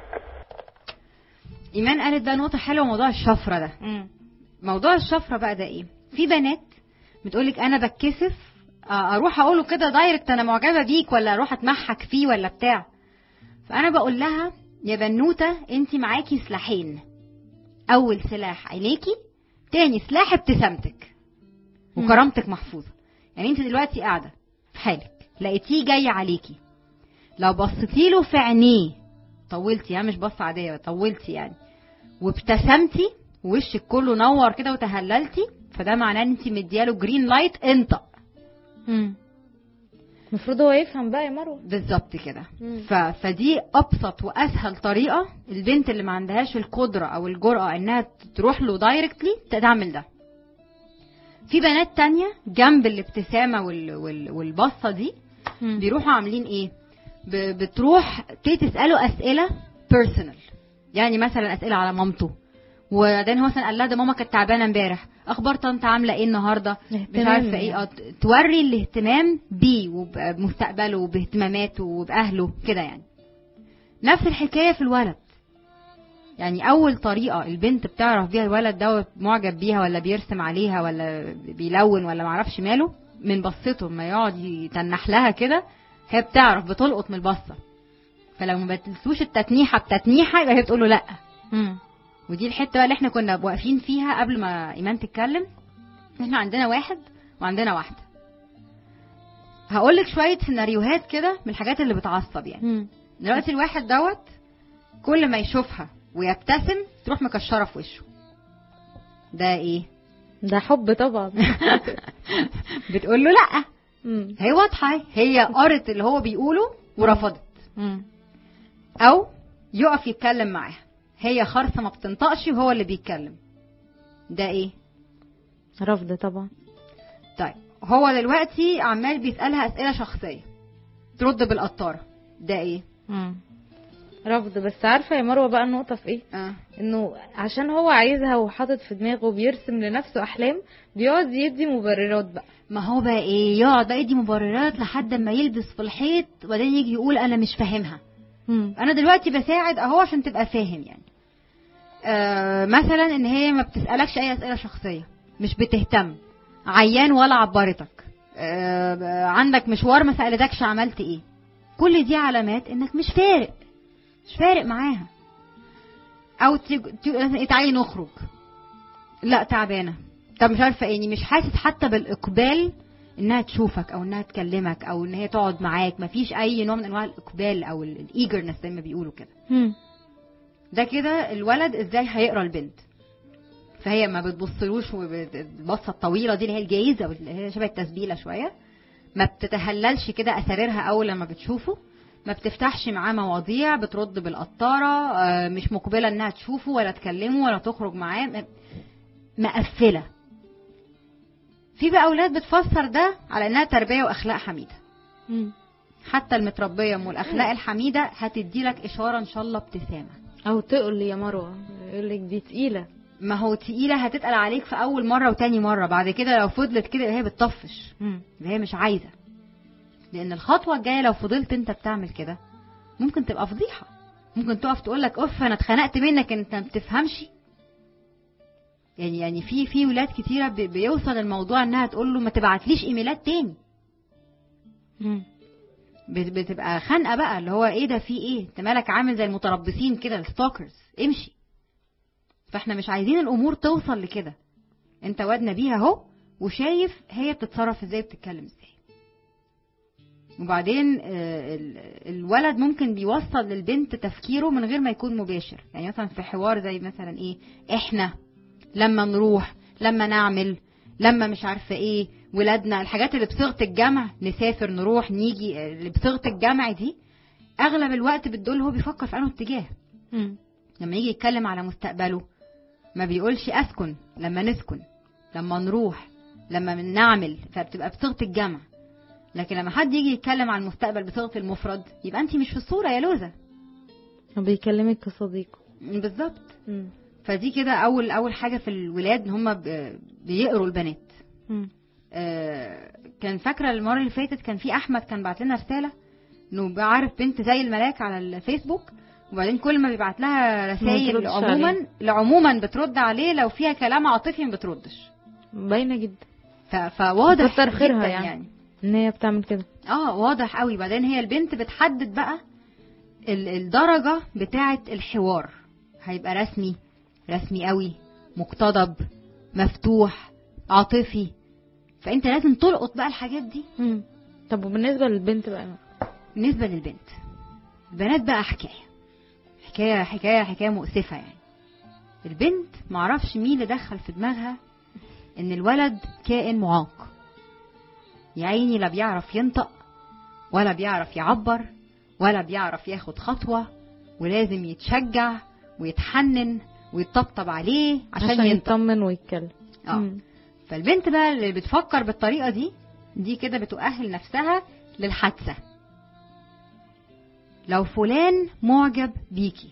ايمان قالت ده نقطه حلوه موضوع الشفره ده مم. موضوع الشفره بقى ده ايه في بنات بتقولك انا بتكسف آه، اروح اقوله كده دايركت انا معجبه بيك ولا اروح اتمحك فيه ولا بتاع فانا بقول لها يا بنوته انت معاكي سلاحين اول سلاح عينيكي تاني سلاح ابتسامتك وكرامتك محفوظه يعني انت دلوقتي قاعده في حالك لقيتيه جاي عليكي لو بصيتي له في عينيه طولتي ها مش بصه عاديه طولتي يعني وابتسمتي ووشك كله نور كده وتهللتي فده معناه ان انت مدياله جرين لايت انطق مم. المفروض هو يفهم بقى يا مروه بالظبط كده مم. ف... فدي ابسط واسهل طريقه البنت اللي ما عندهاش القدره او الجرأه انها تروح له دايركتلي تعمل ده في بنات تانية جنب الابتسامه وال... وال... والبصه دي مم. بيروحوا عاملين ايه ب... بتروح تبتدي تساله اسئله بيرسونال يعني مثلا اسئله على مامته وبعدين هو مثلا قال لها ده ماما كانت تعبانه امبارح اخبار طنط عامله ايه النهارده مش اهتمام عارفه ايه يعني. اه توري الاهتمام بيه وبمستقبله وباهتماماته وباهله كده يعني نفس الحكايه في الولد يعني اول طريقه البنت بتعرف بيها الولد ده معجب بيها ولا بيرسم عليها ولا بيلون ولا معرفش ماله من بصته ما يقعد يتنح لها كده هي بتعرف بتلقط من البصه فلو ما بتلسوش التتنيحه بتتنيحه يبقى هي بتقول له لا مم. ودي الحته بقى اللي احنا كنا واقفين فيها قبل ما ايمان تتكلم احنا عندنا واحد وعندنا واحده هقول لك شويه سيناريوهات كده من الحاجات اللي بتعصب يعني مم. دلوقتي الواحد دوت كل ما يشوفها ويبتسم تروح مكشره في وشه ده ايه ده حب طبعا بتقول له لا مم. هي واضحه هي قرت اللي هو بيقوله ورفضت مم. او يقف يتكلم معاها هي خرصه ما بتنطقش وهو اللي بيتكلم ده ايه رفض طبعا طيب هو دلوقتي عمال بيسالها اسئله شخصيه ترد بالقطاره ده ايه مم. رفض بس عارفه يا مروه بقى النقطه في ايه اه انه عشان هو عايزها وحاطط في دماغه وبيرسم لنفسه احلام بيقعد يدي مبررات بقى ما هو بقى ايه يقعد بقى يدي مبررات لحد ما يلبس في الحيط وبعدين يجي يقول انا مش فاهمها مم. انا دلوقتي بساعد اهو عشان تبقى فاهم يعني آه مثلا ان هي ما بتسالكش اي اسئله شخصيه مش بتهتم عيان ولا عبرتك آه عندك مشوار ما سالتكش عملت ايه كل دي علامات انك مش فارق مش فارق معاها او تيجي تيجي مثلا إيه، تعالي نخرج لا تعبانه طب مش عارفه ايه يعني مش حاسس حتى بالاقبال انها تشوفك او انها تكلمك او ان هي تقعد معاك مفيش اي نوع من انواع الاقبال او الايجرنس زي ما بيقولوا كده مم. ده كده الولد ازاي هيقرا البنت فهي ما بتبصلوش البصه الطويله دي اللي هي الجايز او اللي هي شبه التسبيله شويه ما بتتهللش كده اساريرها اول لما بتشوفه ما بتفتحش معاه مواضيع بترد بالقطاره آه، مش مقبله انها تشوفه ولا تكلمه ولا تخرج معاه م- مقفله في بقى اولاد بتفسر ده على انها تربيه واخلاق حميده مم. حتى المتربيه والاخلاق الحميده هتدي لك اشاره ان شاء الله ابتسامه او تقول لي يا مروه يقول لك دي تقيله ما هو تقيلة هتتقل عليك في أول مرة وتاني مرة بعد كده لو فضلت كده يبقى هي بتطفش مم. يبقى هي مش عايزة لأن الخطوة الجاية لو فضلت أنت بتعمل كده ممكن تبقى فضيحة ممكن تقف تقول لك أوف أنا اتخنقت منك أنت ما بتفهمش يعني يعني في في ولاد كتيرة بي- بيوصل الموضوع إنها تقول له ما تبعتليش إيميلات تاني مم. بت- بتبقى خانقة بقى اللي هو إيه ده في إيه أنت مالك عامل زي المتربصين كده الستوكرز امشي فاحنا مش عايزين الامور توصل لكده انت واد نبيه اهو وشايف هي بتتصرف ازاي بتتكلم ازاي وبعدين آه، ال- الولد ممكن بيوصل للبنت تفكيره من غير ما يكون مباشر يعني مثلا في حوار زي مثلا ايه احنا لما نروح لما نعمل لما مش عارفه ايه ولادنا الحاجات اللي بصيغه الجمع نسافر نروح نيجي آه، اللي بصيغه الجمع دي اغلب الوقت بتدل هو بيفكر في انه اتجاه مم. لما يجي يتكلم على مستقبله ما بيقولش اسكن لما نسكن لما نروح لما نعمل فبتبقى بصيغه الجمع لكن لما حد يجي يتكلم عن المستقبل بصيغه المفرد يبقى انت مش في الصوره يا لوزه بيكلمك كصديقه بالظبط مم. فدي كده اول اول حاجه في الولاد ان هم بيقروا البنات مم. آه، كان فاكره المره اللي فاتت كان في احمد كان بعت لنا رساله انه بيعرف بنت زي الملاك على الفيسبوك وبعدين كل ما بيبعت لها ما رسائل بتردش عموما عليه. عموما بترد عليه لو فيها كلام عاطفي ما بتردش باينه جدا ف- فواضح كتر خيرها جداً يعني. ان هي بتعمل كده اه واضح قوي بعدين هي البنت بتحدد بقى ال- الدرجة بتاعة الحوار هيبقى رسمي رسمي قوي مقتضب مفتوح عاطفي فانت لازم تلقط بقى الحاجات دي مم. طب وبالنسبه للبنت بقى بالنسبة للبنت البنات بقى حكاية حكاية حكاية حكاية مؤسفة يعني البنت معرفش مين اللي دخل في دماغها ان الولد كائن معاق يا عيني لا بيعرف ينطق ولا بيعرف يعبر ولا بيعرف ياخد خطوة ولازم يتشجع ويتحنن ويطبطب عليه عشان, عشان ينطق يطمن ويتكلم اه مم. فالبنت بقى اللي بتفكر بالطريقة دي دي كده بتؤهل نفسها للحادثة لو فلان معجب بيكي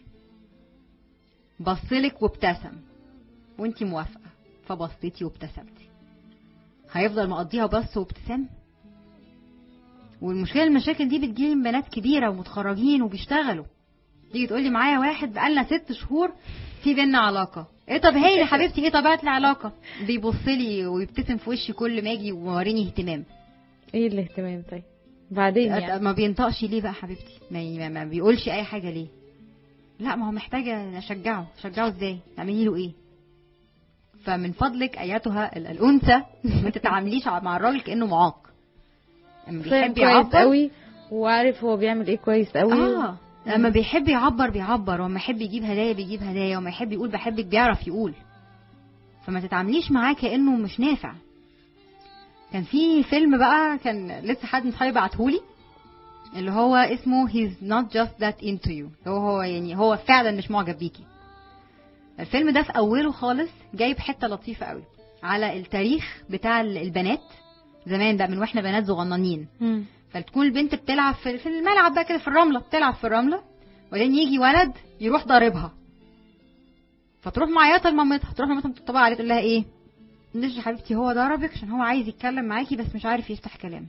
بصلك وابتسم وانتي موافقة فبصيتي وابتسمتي هيفضل مقضيها بص وابتسام والمشكلة المشاكل دي بتجيلي من بنات كبيرة ومتخرجين وبيشتغلوا تيجي تقولي معايا واحد بقالنا ست شهور في بينا علاقة ايه طب هي يا حبيبتي ايه طبيعة العلاقة بيبص لي ويبتسم في وشي كل ما اجي ووريني اهتمام ايه الاهتمام طيب بعدين يعني ما بينطقش ليه بقى حبيبتي ما, ي- ما- ما بيقولش اي حاجه ليه لا ما هو محتاجه اشجعه اشجعه ازاي تعملي له ايه فمن فضلك ايتها ال- الانثى ما تتعامليش مع الراجل كانه معاق لما فاهم بيحب كويس يعبر قوي وعارف هو بيعمل ايه كويس قوي اه لما بيحب يعبر بيعبر وما يحب يجيب هدايا بيجيب هدايا وما يحب يقول بحبك بيعرف يقول فما تتعامليش معاه كانه مش نافع كان في فيلم بقى كان لسه حد من صحابي بعتهولي اللي هو اسمه he's not just that into you هو هو يعني هو فعلا مش معجب بيكي الفيلم ده في اوله خالص جايب حته لطيفه قوي على التاريخ بتاع البنات زمان بقى من واحنا بنات صغننين مم. فتكون البنت بتلعب في في الملعب بقى كده في الرمله بتلعب في الرمله وبعدين يجي ولد يروح ضاربها فتروح معيطه لمامتها تروح مامتها مطبطبه عليها تقول لها ايه معلش يا حبيبتي هو ضربك عشان هو عايز يتكلم معاكي بس مش عارف يفتح كلام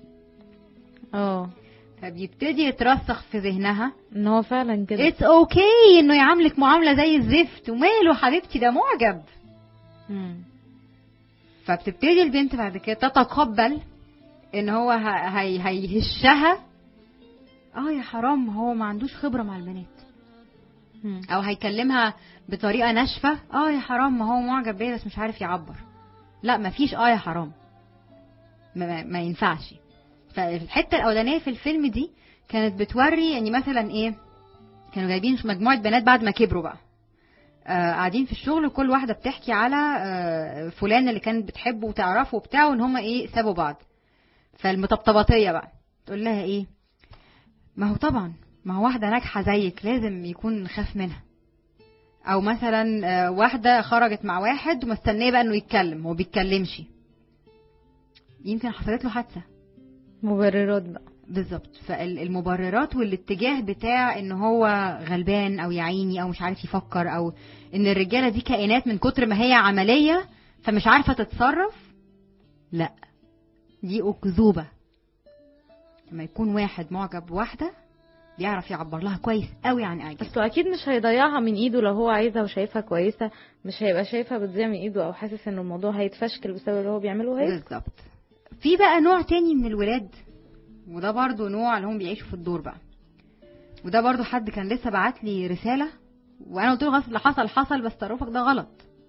اه فبيبتدي يترسخ في ذهنها ان هو فعلا كده اتس اوكي okay انه يعاملك معامله زي الزفت وماله حبيبتي ده معجب مم. فبتبتدي البنت بعد كده تتقبل ان هو ه- هي هيهشها اه يا حرام هو ما عندوش خبره مع البنات مم. او هيكلمها بطريقه ناشفه اه يا حرام ما هو معجب بيا بس مش عارف يعبر لا ما فيش اه يا حرام ما, ما, ما ينفعش فالحته الاولانيه في الفيلم دي كانت بتوري يعني مثلا ايه كانوا جايبين مجموعه بنات بعد ما كبروا بقى آه قاعدين في الشغل وكل واحده بتحكي على آه فلان اللي كانت بتحبه وتعرفه وبتاع وان هما ايه سابوا بعض فالمطبطباتيه بقى تقول لها ايه ما هو طبعا ما هو واحده ناجحه زيك لازم يكون خاف منها او مثلا آه، واحده خرجت مع واحد ومستنيه بقى انه يتكلم هو بيتكلمش يمكن حصلت له حادثه مبررات بقى بالظبط فالمبررات والاتجاه بتاع ان هو غلبان او يعيني او مش عارف يفكر او ان الرجاله دي كائنات من كتر ما هي عمليه فمش عارفه تتصرف لا دي اكذوبه لما يكون واحد معجب بواحده بيعرف يعبر لها كويس قوي عن اعجابه بس هو اكيد مش هيضيعها من ايده لو هو عايزها وشايفها كويسه مش هيبقى شايفها بتضيع من ايده او حاسس ان الموضوع هيتفشكل بسبب اللي هو بيعمله هيك بالظبط في بقى نوع تاني من الولاد وده برضو نوع اللي هم بيعيشوا في الدور بقى وده برضو حد كان لسه بعت لي رساله وانا قلت له غلط اللي حصل حصل بس تصرفك ده غلط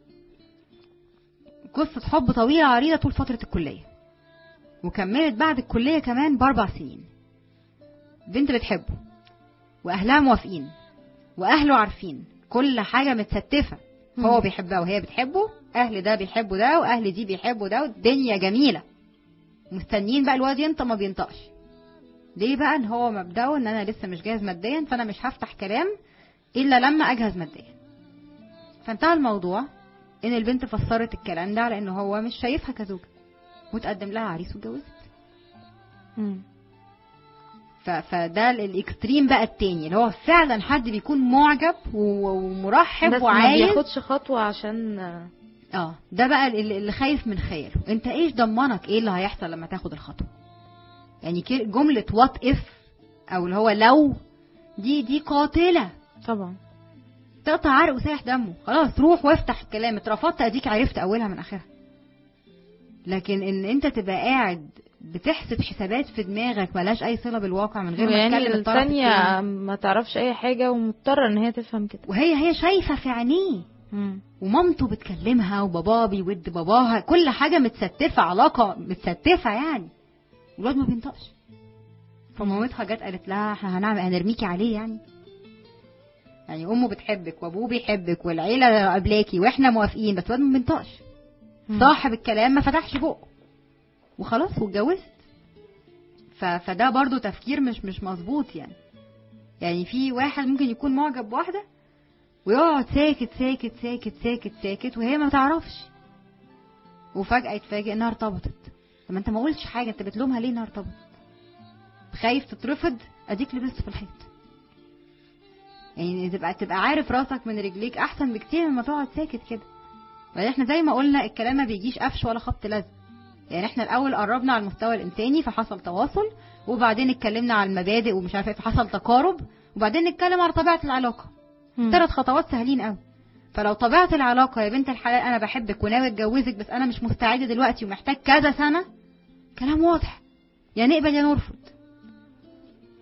قصه حب طويله عريضه طول فتره الكليه وكملت بعد الكليه كمان باربع سنين بنت بتحبه واهلها موافقين واهله عارفين كل حاجه متستفه هو مم. بيحبها وهي بتحبه اهل ده بيحبوا ده واهل دي بيحبوا ده والدنيا جميله مستنيين بقى الواد ينطق ما بينطقش ليه بقى ان هو مبدأه ان انا لسه مش جاهز ماديا فانا مش هفتح كلام الا لما اجهز ماديا فانتهى الموضوع ان البنت فسرت الكلام ده على ان هو مش شايفها كزوجة وتقدم لها عريس واتجوزت مم. ف- فده ال- الاكستريم بقى التاني اللي هو فعلا حد بيكون معجب و- ومرحب بس ما وعايز بياخدش خطوه عشان اه ده بقى اللي اللي خايف من خياله انت ايش ضمنك ايه اللي هيحصل لما تاخد الخطوه يعني كي- جمله وات اف او اللي هو لو دي دي قاتله طبعا تقطع عرق وسايح دمه خلاص روح وافتح الكلام اترفضت اديك عرفت اولها من اخرها لكن ان انت تبقى قاعد بتحسب حسابات في دماغك ملهاش اي صله بالواقع من غير ما يعني تكلم الطرف التاني الثانيه ما تعرفش اي حاجه ومضطره ان هي تفهم كده وهي هي شايفه في عينيه مم. ومامته بتكلمها وباباه بيود باباها كل حاجه متستفه علاقه متستفه يعني الواد ما بينطقش فمامتها جت قالت لها احنا هنعمل هنرميكي عليه يعني يعني امه بتحبك وابوه بيحبك والعيله قبلاكي واحنا موافقين بس الواد ما بينطقش مم. صاحب الكلام ما فتحش بقه وخلاص واتجوزت ف... فده برضو تفكير مش مش مظبوط يعني يعني في واحد ممكن يكون معجب بواحده ويقعد ساكت ساكت ساكت ساكت ساكت وهي ما تعرفش وفجأة يتفاجئ انها ارتبطت طب ما انت ما قلتش حاجة انت بتلومها ليه انها ارتبطت خايف تترفض اديك لبست في الحيط يعني تبقى تبقى عارف راسك من رجليك احسن بكتير مما تقعد ساكت كده بعدين احنا زي ما قلنا الكلام ما بيجيش قفش ولا خبط لزق يعني احنا الاول قربنا على المستوى الانساني فحصل تواصل وبعدين اتكلمنا على المبادئ ومش عارفه ايه فحصل تقارب وبعدين نتكلم على طبيعه العلاقه مم. ثلاث خطوات سهلين قوي فلو طبيعه العلاقه يا بنت الحلال انا بحبك وناوي اتجوزك بس انا مش مستعده دلوقتي ومحتاج كذا سنه كلام واضح يا نقبل يا نرفض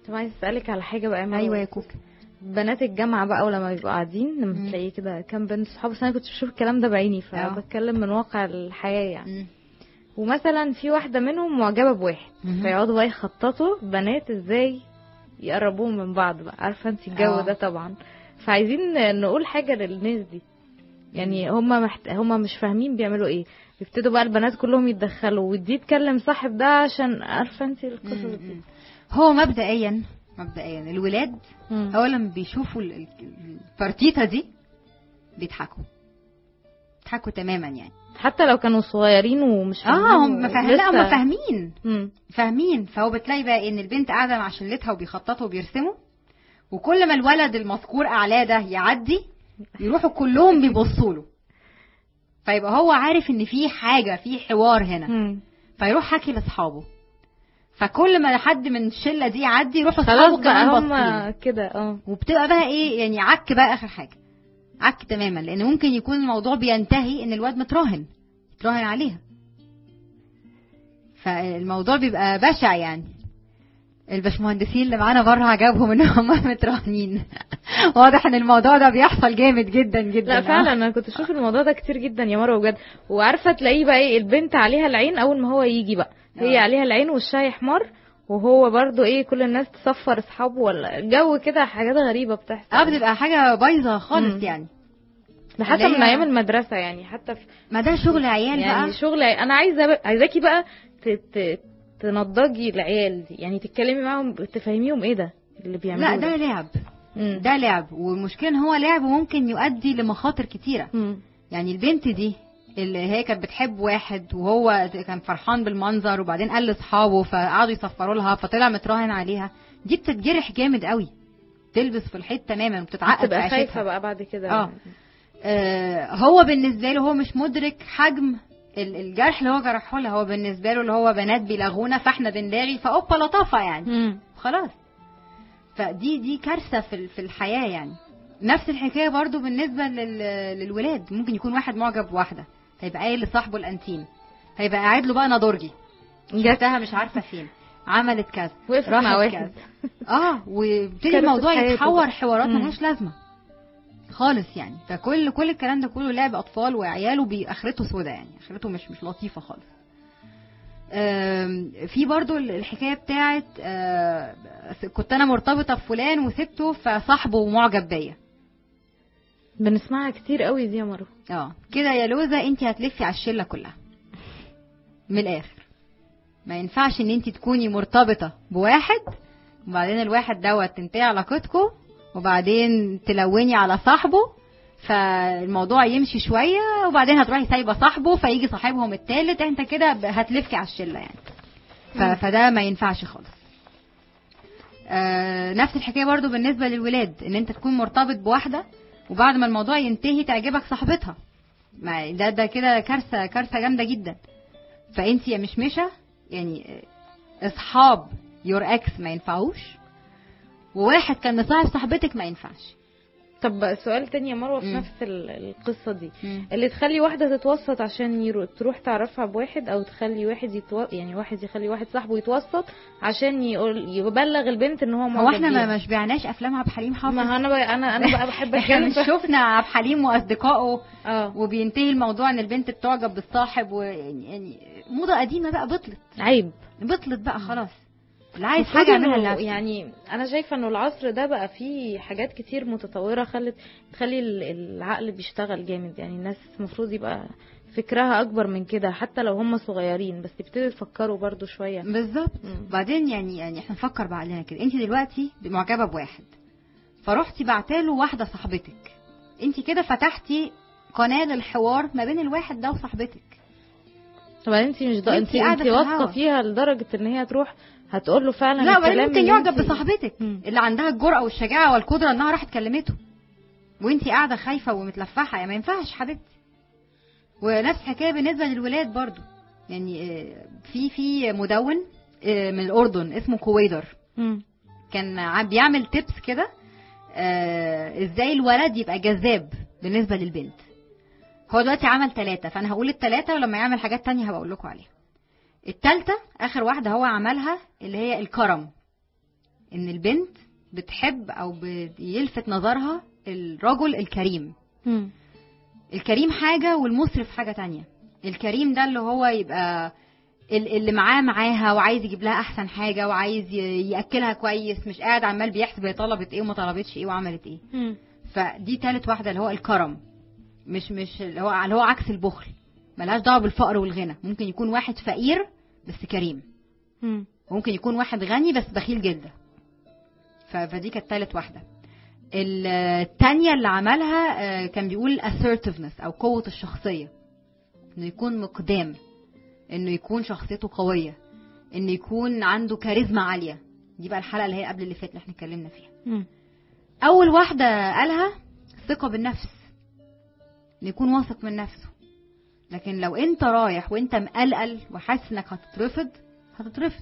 طب عايز اسالك على حاجه بقى يا مروة. ايوه يا كوكا بنات الجامعه بقى ولما بيبقوا قاعدين لما مم. تلاقيه كده كام بنت صحاب بس انا كنت بشوف الكلام ده بعيني اه. فبتكلم من واقع الحياه يعني مم. ومثلا في واحده منهم معجبه بواحد مهم. فيقعدوا بقى يخططوا بنات ازاي يقربوهم من بعض بقى عارفه انت الجو اه. ده طبعا فعايزين نقول حاجه للناس دي يعني هما محت... هما مش فاهمين بيعملوا ايه يبتدوا بقى البنات كلهم يتدخلوا ودي تكلم صاحب ده عشان عارفه انت القصص دي مم. هو مبدئيا مبدئيا الولاد مم. اولا لما بيشوفوا ال- ال- البارتيتا دي بيضحكوا بيضحكوا تماما يعني حتى لو كانوا صغيرين ومش اه هم فاهم لا هم لسه- فاهمين مم. فاهمين فهو بتلاقي بقى ان البنت قاعده مع شلتها وبيخططوا وبيرسموا وكل ما الولد المذكور اعلاه ده يعدي يروحوا كلهم بيبصوا له فيبقى هو عارف ان في حاجه في حوار هنا مم. فيروح حكي لاصحابه فكل ما حد من الشله دي يعدي يروحوا خلاص اصحابه بقى كمان هم باصين كده اه وبتبقى بقى ايه يعني عك بقى اخر حاجه عك تماما لان ممكن يكون الموضوع بينتهي ان الواد متراهن متراهن عليها فالموضوع بيبقى بشع يعني الباشمهندسين اللي معانا بره عجبهم ان هم متراهنين واضح ان الموضوع ده بيحصل جامد جدا جدا لا فعلا انا كنت اشوف الموضوع ده كتير جدا يا مروه بجد وعارفه تلاقيه بقى ايه البنت عليها العين اول ما هو يجي بقى هي آه. عليها العين وشها يحمر وهو برضو ايه كل الناس تصفر اصحابه ولا الجو كده حاجات غريبه بتحصل اه بتبقى حاجه بايظه خالص مم. يعني ده حتى اللي من هي- ايام المدرسه يعني حتى في ما ده شغل عيال يعني بقى شغل انا عايزه بقى عايزاكي بقى ت... ت... تنضجي العيال دي يعني تتكلمي معاهم تفهميهم ايه ده اللي بيعملوه لا ده لعب مم. ده لعب والمشكله ان هو لعب وممكن يؤدي لمخاطر كتيره مم. يعني البنت دي اللي هي كانت بتحب واحد وهو كان فرحان بالمنظر وبعدين قال لاصحابه فقعدوا يصفروا لها فطلع متراهن عليها دي بتتجرح جامد قوي تلبس في الحيط تماما وبتتعقد في تبقى خايفه عيشتها بقى بعد كده اه آه، هو بالنسبه له هو مش مدرك حجم ال- الجرح اللي هو جرحه لها هو بالنسبه له اللي هو بنات بيلغونا فاحنا بنلاغي فاوبا لطافه يعني مم. خلاص فدي دي كارثه في ال- في الحياه يعني نفس الحكايه برضو بالنسبه لل... للولاد ممكن يكون واحد معجب بواحده هيبقى قايل لصاحبه الانتيم هيبقى قاعد له بقى نضرجي جت جاتها مش عارفه فين عملت كذا وقفت راحت مع واحد كذا. اه ويبتدي كارثة الموضوع حياته يتحور بقى. حوارات مم. ملهاش لازمه خالص يعني فكل كل الكلام ده كله لعب اطفال وعيال وباخرته سودا يعني اخرته مش مش لطيفه خالص آم، في برضو الحكايه بتاعت آه، كنت انا مرتبطه بفلان وسبته فصاحبه معجب بيا بنسمعها كتير قوي دي يا مروه اه كده يا لوزه انت هتلفي على الشله كلها من الاخر ما ينفعش ان انت تكوني مرتبطه بواحد وبعدين الواحد دوت تنتهي علاقتكم وبعدين تلوني على صاحبه فالموضوع يمشي شويه وبعدين هتروحي سايبه صاحبه فيجي صاحبهم التالت انت كده ب- هتلفي على الشله يعني ف- مم. فده ما ينفعش خالص آه نفس الحكايه برضو بالنسبه للولاد ان انت تكون مرتبط بواحده وبعد ما الموضوع ينتهي تعجبك صاحبتها ما ده ده كده كارثه كارثه جامده جدا فانت يا مشمشه يعني آه، اصحاب يور اكس ما ينفعوش وواحد كان مصاحب صاحبتك ما ينفعش طب سؤال تاني يا مروه في مم. نفس ال- القصه دي اللي تخلي واحده تتوسط عشان يرو... تروح تعرفها بواحد او تخلي واحد يتو... يعني واحد يخلي واحد صاحبه يتوسط عشان يقول يبلغ البنت ان هو هو معجب احنا بيها. ما مش بعناش افلام عبد الحليم حافظ ما انا بقى انا انا بقى بحب احنا اتكلم مش شفنا عبد الحليم واصدقائه اه وبينتهي الموضوع ان البنت بتعجب بالصاحب ويعني يعني موضه قديمه بقى بطلت عيب بطلت بقى خلاص اللي عايز المفروض حاجه يعملها إنه لنفسه يعني انا شايفه انه العصر ده بقى فيه حاجات كتير متطوره خلت تخلي ال- العقل بيشتغل جامد يعني الناس المفروض يبقى فكرها اكبر من كده حتى لو هم صغيرين بس يبتدوا يفكروا برضو شويه بالظبط مم. بعدين يعني يعني احنا نفكر بعقلنا كده انت دلوقتي معجبه بواحد فرحتي بعتاله واحده صاحبتك انت كده فتحتي قناه للحوار ما بين الواحد ده وصاحبتك طب انت مش ده انت وانتي قاعدة انت في واثقه الهوا. فيها لدرجه ان هي تروح هتقول له فعلا لا وبعدين الكلام ممكن اللي يعجب انتي- بصاحبتك مم. اللي عندها الجرأة والشجاعة والقدرة انها راحت كلمته وانت قاعدة خايفة ومتلفحة يعني ما ينفعش حبيبتي ونفس الحكاية بالنسبة للولاد برضو يعني آه، في في مدون آه، من الأردن اسمه كويدر مم. كان ع- بيعمل تيبس كده آه، ازاي الولد يبقى جذاب بالنسبة للبنت هو دلوقتي عمل ثلاثة فأنا هقول الثلاثة ولما يعمل حاجات تانية هبقى أقول لكم عليها التالتة آخر واحدة هو عملها اللي هي الكرم ان البنت بتحب او بيلفت نظرها الرجل الكريم مم. الكريم حاجة والمسرف حاجة تانية الكريم ده اللي هو يبقى ال- اللي معاه معاها وعايز يجيب لها احسن حاجة وعايز ي- ياكلها كويس مش قاعد عمال بيحسب هي طلبت ايه وما طلبتش ايه وعملت ايه مم. فدي تالت واحدة اللي هو الكرم مش مش اللي هو اللي هو عكس البخل ملهاش دعوة بالفقر والغنى ممكن يكون واحد فقير بس كريم مم. وممكن يكون واحد غني بس بخيل جدا ف- فدي كانت تالت واحدة التانية اللي عملها آه، كان بيقول assertiveness أو قوة الشخصية إنه يكون مقدام إنه يكون شخصيته قوية إنه يكون عنده كاريزما عالية دي بقى الحلقة اللي هي قبل اللي فاتت اللي احنا اتكلمنا فيها مم. أول واحدة قالها الثقة بالنفس إنه يكون واثق من نفسه لكن لو أنت رايح وأنت مقلقل وحاسس إنك هتترفض هتترفض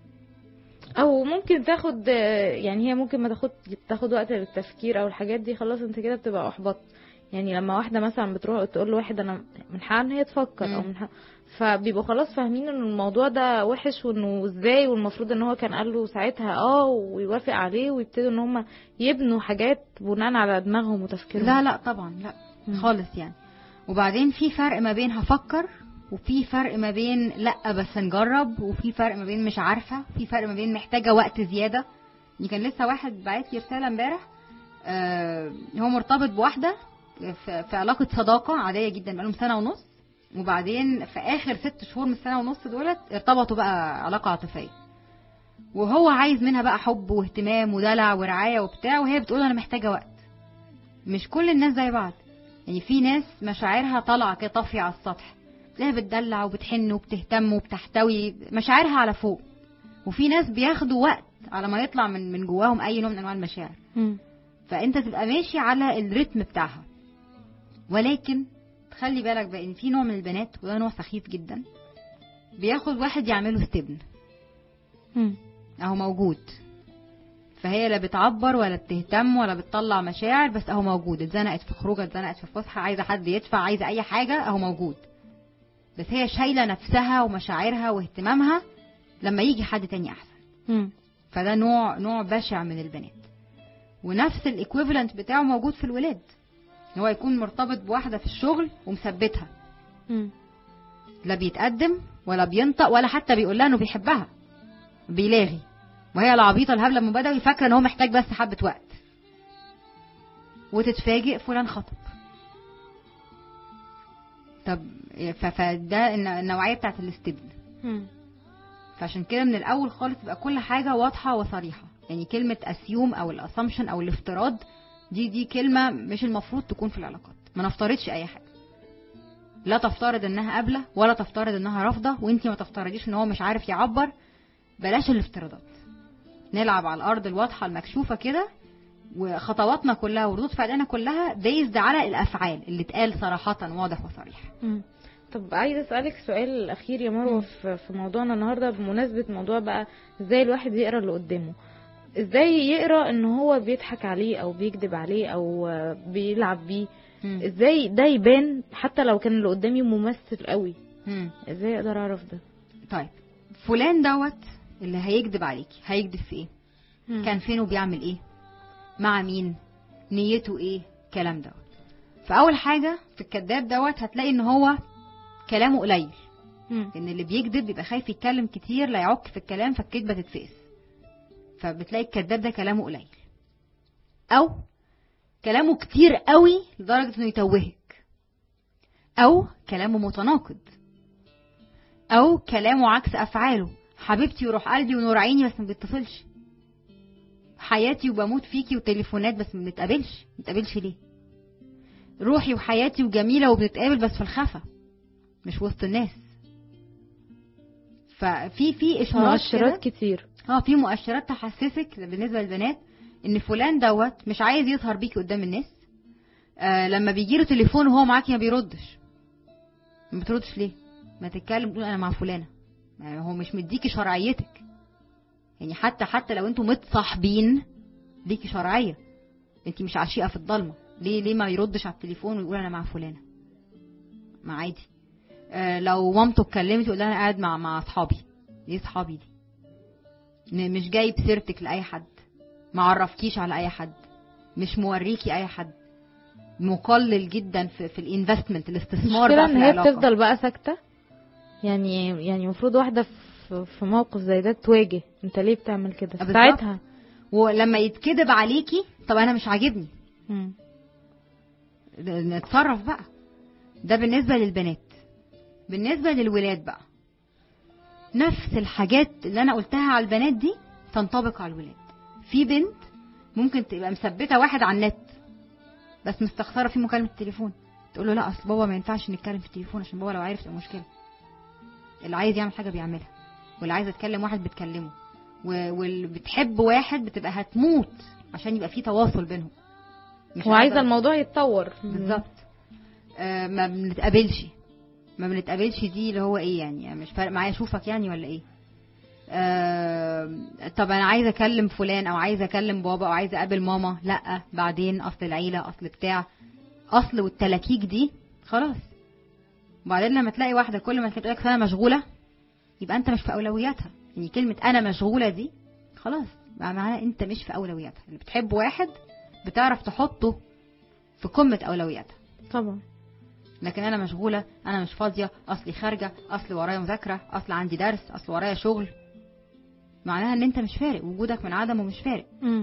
او ممكن تاخد يعني هي ممكن ما تاخد تاخد وقت للتفكير او الحاجات دي خلاص انت كده بتبقى احبطت يعني لما واحده مثلا بتروح تقول لواحد انا من حقها ان هي تفكر او مم. من حق فبيبقوا خلاص فاهمين ان الموضوع ده وحش وانه ازاي والمفروض ان هو كان قال له ساعتها اه ويوافق عليه ويبتدوا ان هم يبنوا حاجات بناء على دماغهم وتفكيرهم لا لا طبعا لا مم. خالص يعني وبعدين في فرق ما بين هفكر وفي فرق ما بين لا بس نجرب وفي فرق ما بين مش عارفه وفي فرق ما بين محتاجه وقت زياده يعني كان لسه واحد بعت لي رساله امبارح آه هو مرتبط بواحده في, في علاقه صداقه عاديه جدا بقالهم سنه ونص وبعدين في اخر ست شهور من السنه ونص دولت ارتبطوا بقى علاقه عاطفيه وهو عايز منها بقى حب واهتمام ودلع ورعايه وبتاع وهي بتقول انا محتاجه وقت مش كل الناس زي بعض يعني في ناس مشاعرها طالعه كده طافيه على السطح تلاقيها بتدلع وبتحن وبتهتم وبتحتوي مشاعرها على فوق وفي ناس بياخدوا وقت على ما يطلع من من جواهم اي نوع من انواع المشاعر مم. فانت تبقى ماشي على الريتم بتاعها ولكن تخلي بالك بقى ان في نوع من البنات وده نوع سخيف جدا بياخد واحد يعمله استبن مم. اهو موجود فهي لا بتعبر ولا بتهتم ولا بتطلع مشاعر بس اهو موجود اتزنقت في خروجه اتزنقت في فسحه عايزه حد يدفع عايزه اي حاجه اهو موجود بس هي شايله نفسها ومشاعرها واهتمامها لما يجي حد تاني احسن مم. فده نوع نوع بشع من البنات ونفس الايكويفالنت بتاعه موجود في الولاد هو يكون مرتبط بواحده في الشغل ومثبتها مم. لا بيتقدم ولا بينطق ولا حتى بيقول لها انه بيحبها بيلاغي وهي العبيطه الهبله ام بدوي فاكره ان هو محتاج بس حبه وقت وتتفاجئ فلان خطب طب ف- فده الن- النوعيه بتاعت الاستبن مم. فعشان كده من الاول خالص تبقى كل حاجه واضحه وصريحه يعني كلمه اسيوم او الاسامبشن او الافتراض دي دي كلمه مش المفروض تكون في العلاقات ما نفترضش اي حاجه لا تفترض انها قابله ولا تفترض انها رافضه وانتي ما تفترضيش ان هو مش عارف يعبر بلاش الافتراضات نلعب على الارض الواضحه المكشوفه كده وخطواتنا كلها وردود فعلنا كلها بيزد على الافعال اللي اتقال صراحه واضح وصريح مم. طب عايزه اسالك سؤال اخير يا مروه في في موضوعنا النهارده بمناسبه موضوع بقى ازاي الواحد يقرا اللي قدامه ازاي يقرا ان هو بيضحك عليه او بيكذب عليه او آه، بيلعب بيه مم. ازاي ده يبان حتى لو كان اللي قدامي ممثل قوي مم. ازاي اقدر اعرف ده طيب فلان دوت اللي هيكذب عليكي هيكذب في ايه كان فين وبيعمل ايه مع مين نيته ايه كلام دوت فاول حاجه في الكذاب دوت هتلاقي ان هو كلامه قليل مم. لان اللي بيكذب بيبقى خايف يتكلم كتير لا يعك في الكلام فالكذبه تتفقس فبتلاقي الكذاب ده كلامه قليل او كلامه كتير قوي لدرجه انه يتوهك او كلامه متناقض او كلامه عكس افعاله حبيبتي وروح قلبي ونور عيني بس ما بيتصلش حياتي وبموت فيكي وتليفونات بس ما بنتقابلش ما بنتقابلش ليه روحي وحياتي وجميله وبنتقابل بس في الخفا مش وسط الناس ففي في اشارات مؤشرات كده كتير اه في مؤشرات تحسسك بالنسبه للبنات ان فلان دوت مش عايز يظهر بيكي قدام الناس آه لما بيجي له تليفون وهو معاكي ما بيردش ما بتردش ليه ما تتكلم تقول انا مع فلانه يعني هو مش مديكي شرعيتك يعني حتى حتى لو انتوا متصاحبين ليكي شرعيه انت مش عشيقه في الضلمه ليه ليه ما يردش على التليفون ويقول انا مع فلانه ما عادي آه لو مامته اتكلمت يقول لها انا قاعد مع مع اصحابي ايه اصحابي دي م- مش جايب سيرتك لاي حد ما عرفكيش على اي حد مش موريكي اي حد مقلل جدا في, في الانفستمنت الاستثمار المشكله بقى في ان هي العلاقه بتفضل بقى ساكته يعني يعني المفروض واحده في في موقف زي ده تواجه انت ليه بتعمل كده بالظبط. ساعتها ولما يتكذب عليكي طب انا مش عاجبني مم. نتصرف بقى ده بالنسبه للبنات بالنسبه للولاد بقى نفس الحاجات اللي انا قلتها على البنات دي تنطبق على الولاد في بنت ممكن تبقى مثبته واحد على النت بس مستخسره في مكالمه التليفون تقول له لا اصل بابا ما ينفعش نتكلم في التليفون عشان بابا لو عرف تبقى مشكله اللي عايز يعمل حاجه بيعملها واللي عايزه تكلم واحد بتكلمه و- واللي بتحب واحد بتبقى هتموت عشان يبقى في تواصل بينهم مش وعايزه قادرة- الموضوع يتطور بالظبط آه ما بنتقابلش ما بنتقابلش دي اللي هو ايه يعني, يعني مش فارق معايا اشوفك يعني ولا ايه آه طب انا عايزه اكلم فلان او عايزه اكلم بابا او عايزه اقابل ماما لا بعدين اصل العيله اصل بتاع اصل والتلاكيك دي خلاص وبعدين لما تلاقي واحده كل ما تلاقي لك انا مشغوله يبقى انت مش في اولوياتها يعني كلمه انا مشغوله دي خلاص بقى معناها انت مش في اولوياتها اللي بتحب واحد بتعرف تحطه في قمه اولوياتها طبعا لكن انا مشغوله انا مش فاضيه اصلي خارجه اصلي ورايا مذاكره اصل عندي درس اصل ورايا شغل معناها ان انت مش فارق وجودك من عدمه مش فارق مم.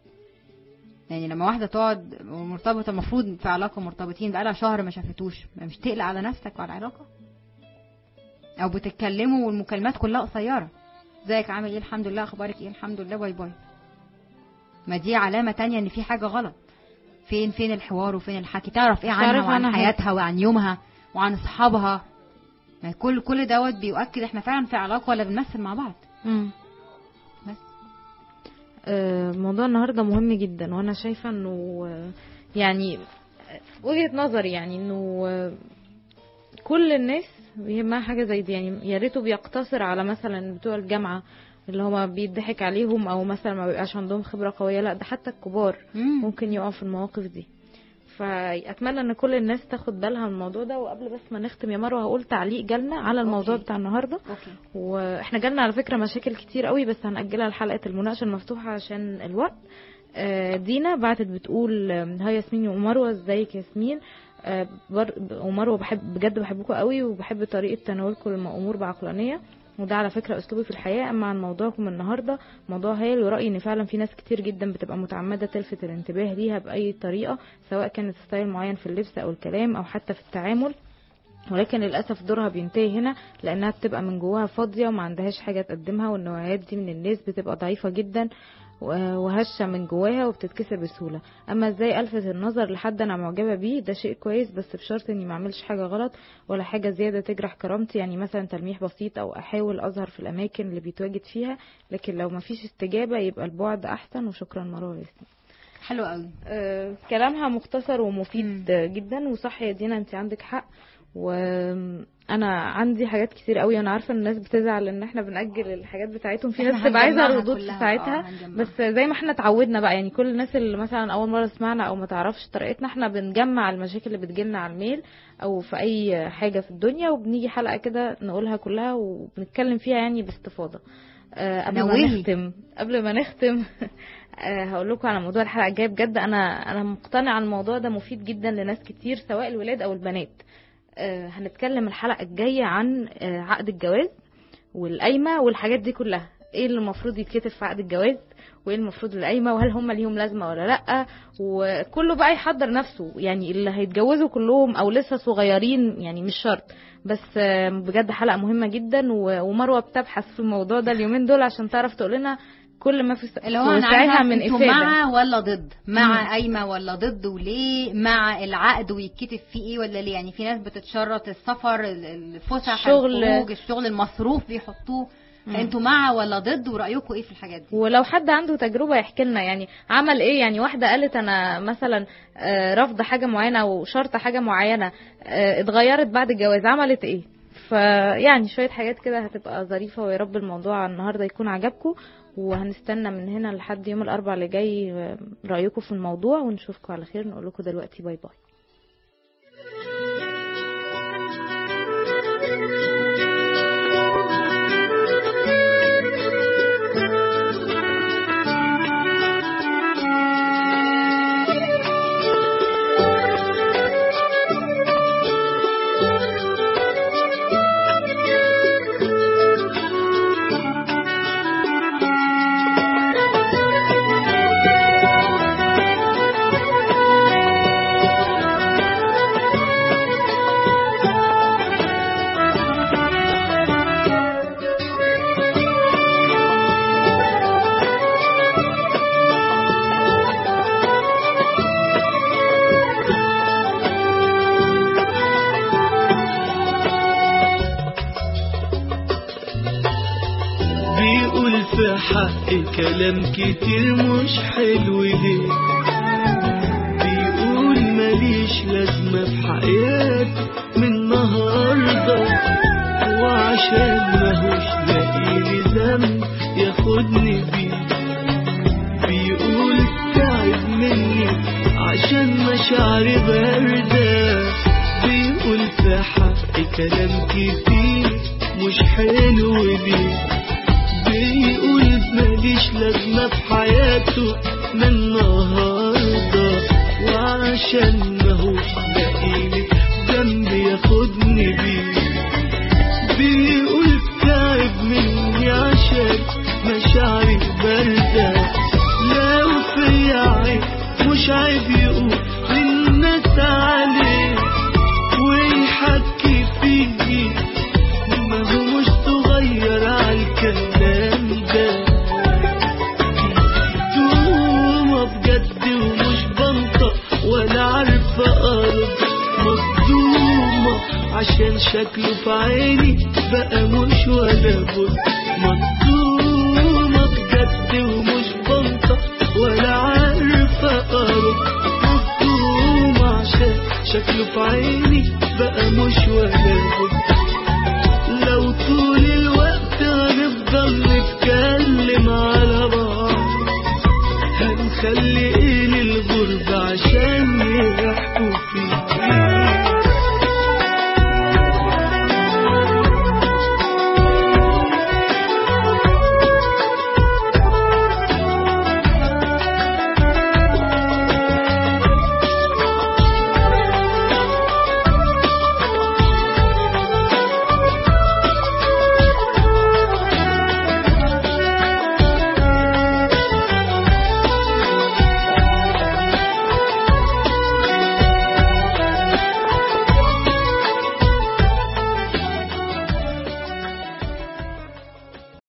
يعني لما واحده تقعد مرتبطه المفروض في علاقه مرتبطين بقالها شهر ما شافتوش ما مش تقلق على نفسك وعلى العلاقه او بتتكلموا والمكالمات كلها قصيره ازيك عامل ايه الحمد لله اخبارك ايه الحمد لله باي باي ما دي علامه تانية ان في حاجه غلط فين فين الحوار وفين الحكي تعرف ايه مش عنها عارف وعن عنها حاجة. حياتها وعن يومها وعن اصحابها ما كل كل دوت بيؤكد احنا فعلا في علاقه ولا بنمثل مع بعض مم. بس. آه، موضوع النهارده مهم جدا وانا شايفه انه آه، يعني آه، وجهه نظري يعني انه آه، كل الناس يهمها حاجه زي دي يعني يا ريته بيقتصر على مثلا بتوع الجامعه اللي هما بيضحك عليهم او مثلا ما بيبقاش عندهم خبره قويه لا ده حتى الكبار ممكن يقعوا في المواقف دي فاتمنى ان كل الناس تاخد بالها من الموضوع ده وقبل بس ما نختم يا مروه هقول تعليق جالنا على الموضوع أوكي. بتاع النهارده اوكي واحنا جالنا على فكره مشاكل كتير قوي بس هنأجلها لحلقه المناقشه المفتوحه عشان الوقت آه، دينا بعتت بتقول آم، هاي ياسمين ومروه ازيك يا ياسمين آه، بر- ومروه بحب بجد بحبكم قوي وبحب طريقه تناولكم الامور بعقلانيه وده على فكره اسلوبي في الحياه اما عن موضوعكم النهارده موضوع هايل ورايي ان فعلا في ناس كتير جدا بتبقى متعمده تلفت الانتباه ليها باي طريقه سواء كانت ستايل معين في اللبس او الكلام او حتى في التعامل ولكن للاسف دورها بينتهي هنا لانها بتبقى من جواها فاضيه وما عندهاش حاجه تقدمها والنوعيات دي من الناس بتبقى ضعيفه جدا و- وهشه من جواها وبتتكسر بسهوله اما ازاي الفت النظر لحد انا معجبه بيه ده شيء كويس بس بشرط اني ما اعملش حاجه غلط ولا حاجه زياده تجرح كرامتي يعني مثلا تلميح بسيط او احاول اظهر في الاماكن اللي بيتواجد فيها لكن لو ما فيش استجابه يبقى البعد احسن وشكرا مروه ياسمين حلو قوي آه، كلامها مختصر ومفيد جدا وصح يا دينا انت عندك حق وانا عندي حاجات كتير قوي وانا عارفه ان الناس بتزعل ان احنا بنأجل الحاجات بتاعتهم في ناس إحنا بتبقى عايزه هنجمعها ردود في كلها. ساعتها آه، هنجمعها. بس زي ما احنا اتعودنا بقى يعني كل الناس اللي مثلا اول مره سمعنا او ما تعرفش طريقتنا احنا بنجمع المشاكل اللي بتجيلنا على الميل او في اي حاجه في الدنيا وبنيجي حلقه كده نقولها كلها وبنتكلم فيها يعني باستفاضه آه، قبل ما نوهي. نختم قبل ما نختم آه، هقول لكم على موضوع الحلقه الجايه بجد انا انا مقتنعه ان الموضوع ده مفيد جدا لناس كتير سواء الولاد او البنات آه، هنتكلم الحلقه الجايه عن آه، عقد الجواز والقايمه والحاجات دي كلها ايه اللي المفروض يتكتب في عقد الجواز وايه المفروض القايمه وهل هم ليهم لازمه ولا لا وكله بقى يحضر نفسه يعني اللي هيتجوزوا كلهم او لسه صغيرين يعني مش شرط بس آه، بجد حلقه مهمه جدا و- ومروه بتبحث في الموضوع ده اليومين دول عشان تعرف تقول لنا كل ما في اللي هو في انا وسعها عايزه من انتوا افاده مع ولا ضد مم. مع قايمه ولا ضد وليه مع العقد ويتكتب فيه ايه ولا ليه يعني في ناس بتتشرط السفر ال- الفسح الشغل. الخروج الشغل المصروف بيحطوه مم. فانتوا مع ولا ضد ورايكم ايه في الحاجات دي ولو حد عنده تجربة يحكي لنا يعني عمل ايه يعني واحدة قالت انا مثلا آه، رافضة حاجة معينة او شرط حاجة معينة آه، اتغيرت بعد الجواز عملت ايه فيعني شوية حاجات كده هتبقى ظريفة ويا رب الموضوع النهاردة يكون عجبكم وهنستنى من هنا لحد يوم الأربع اللي جاي آه، رأيكم في الموضوع ونشوفكم على خير نقول لكم دلوقتي باي باي Thank you. حقي كلام كتير مش حلو ليه بيقول ماليش لازمة في حياتي من النهاردة وعشان ماهوش لاقيلي ذنب ياخدني بيه بيقول تعب مني عشان مشاعري باردة بيقول في حقي كلام كتير مش حلو ليه بيقول ماليش لازمة في حياته من النهاردة وعشان ماهوش لاقيلي ذنب ياخدني بيه بيقول تعب مني عشان مشاعري باردة لو في عيب مش عيب يقول للناس عليه ويحكي فيه ما هو مش صغير عالكلام ده مصدومة بجد ومش بنطق ولا عارفة أرض مصدومة عشان شكله في عيني بقى مش ولا بد مصدومة بجد ومش بنطق ولا عارفة أرض مصدومة عشان شكله في عيني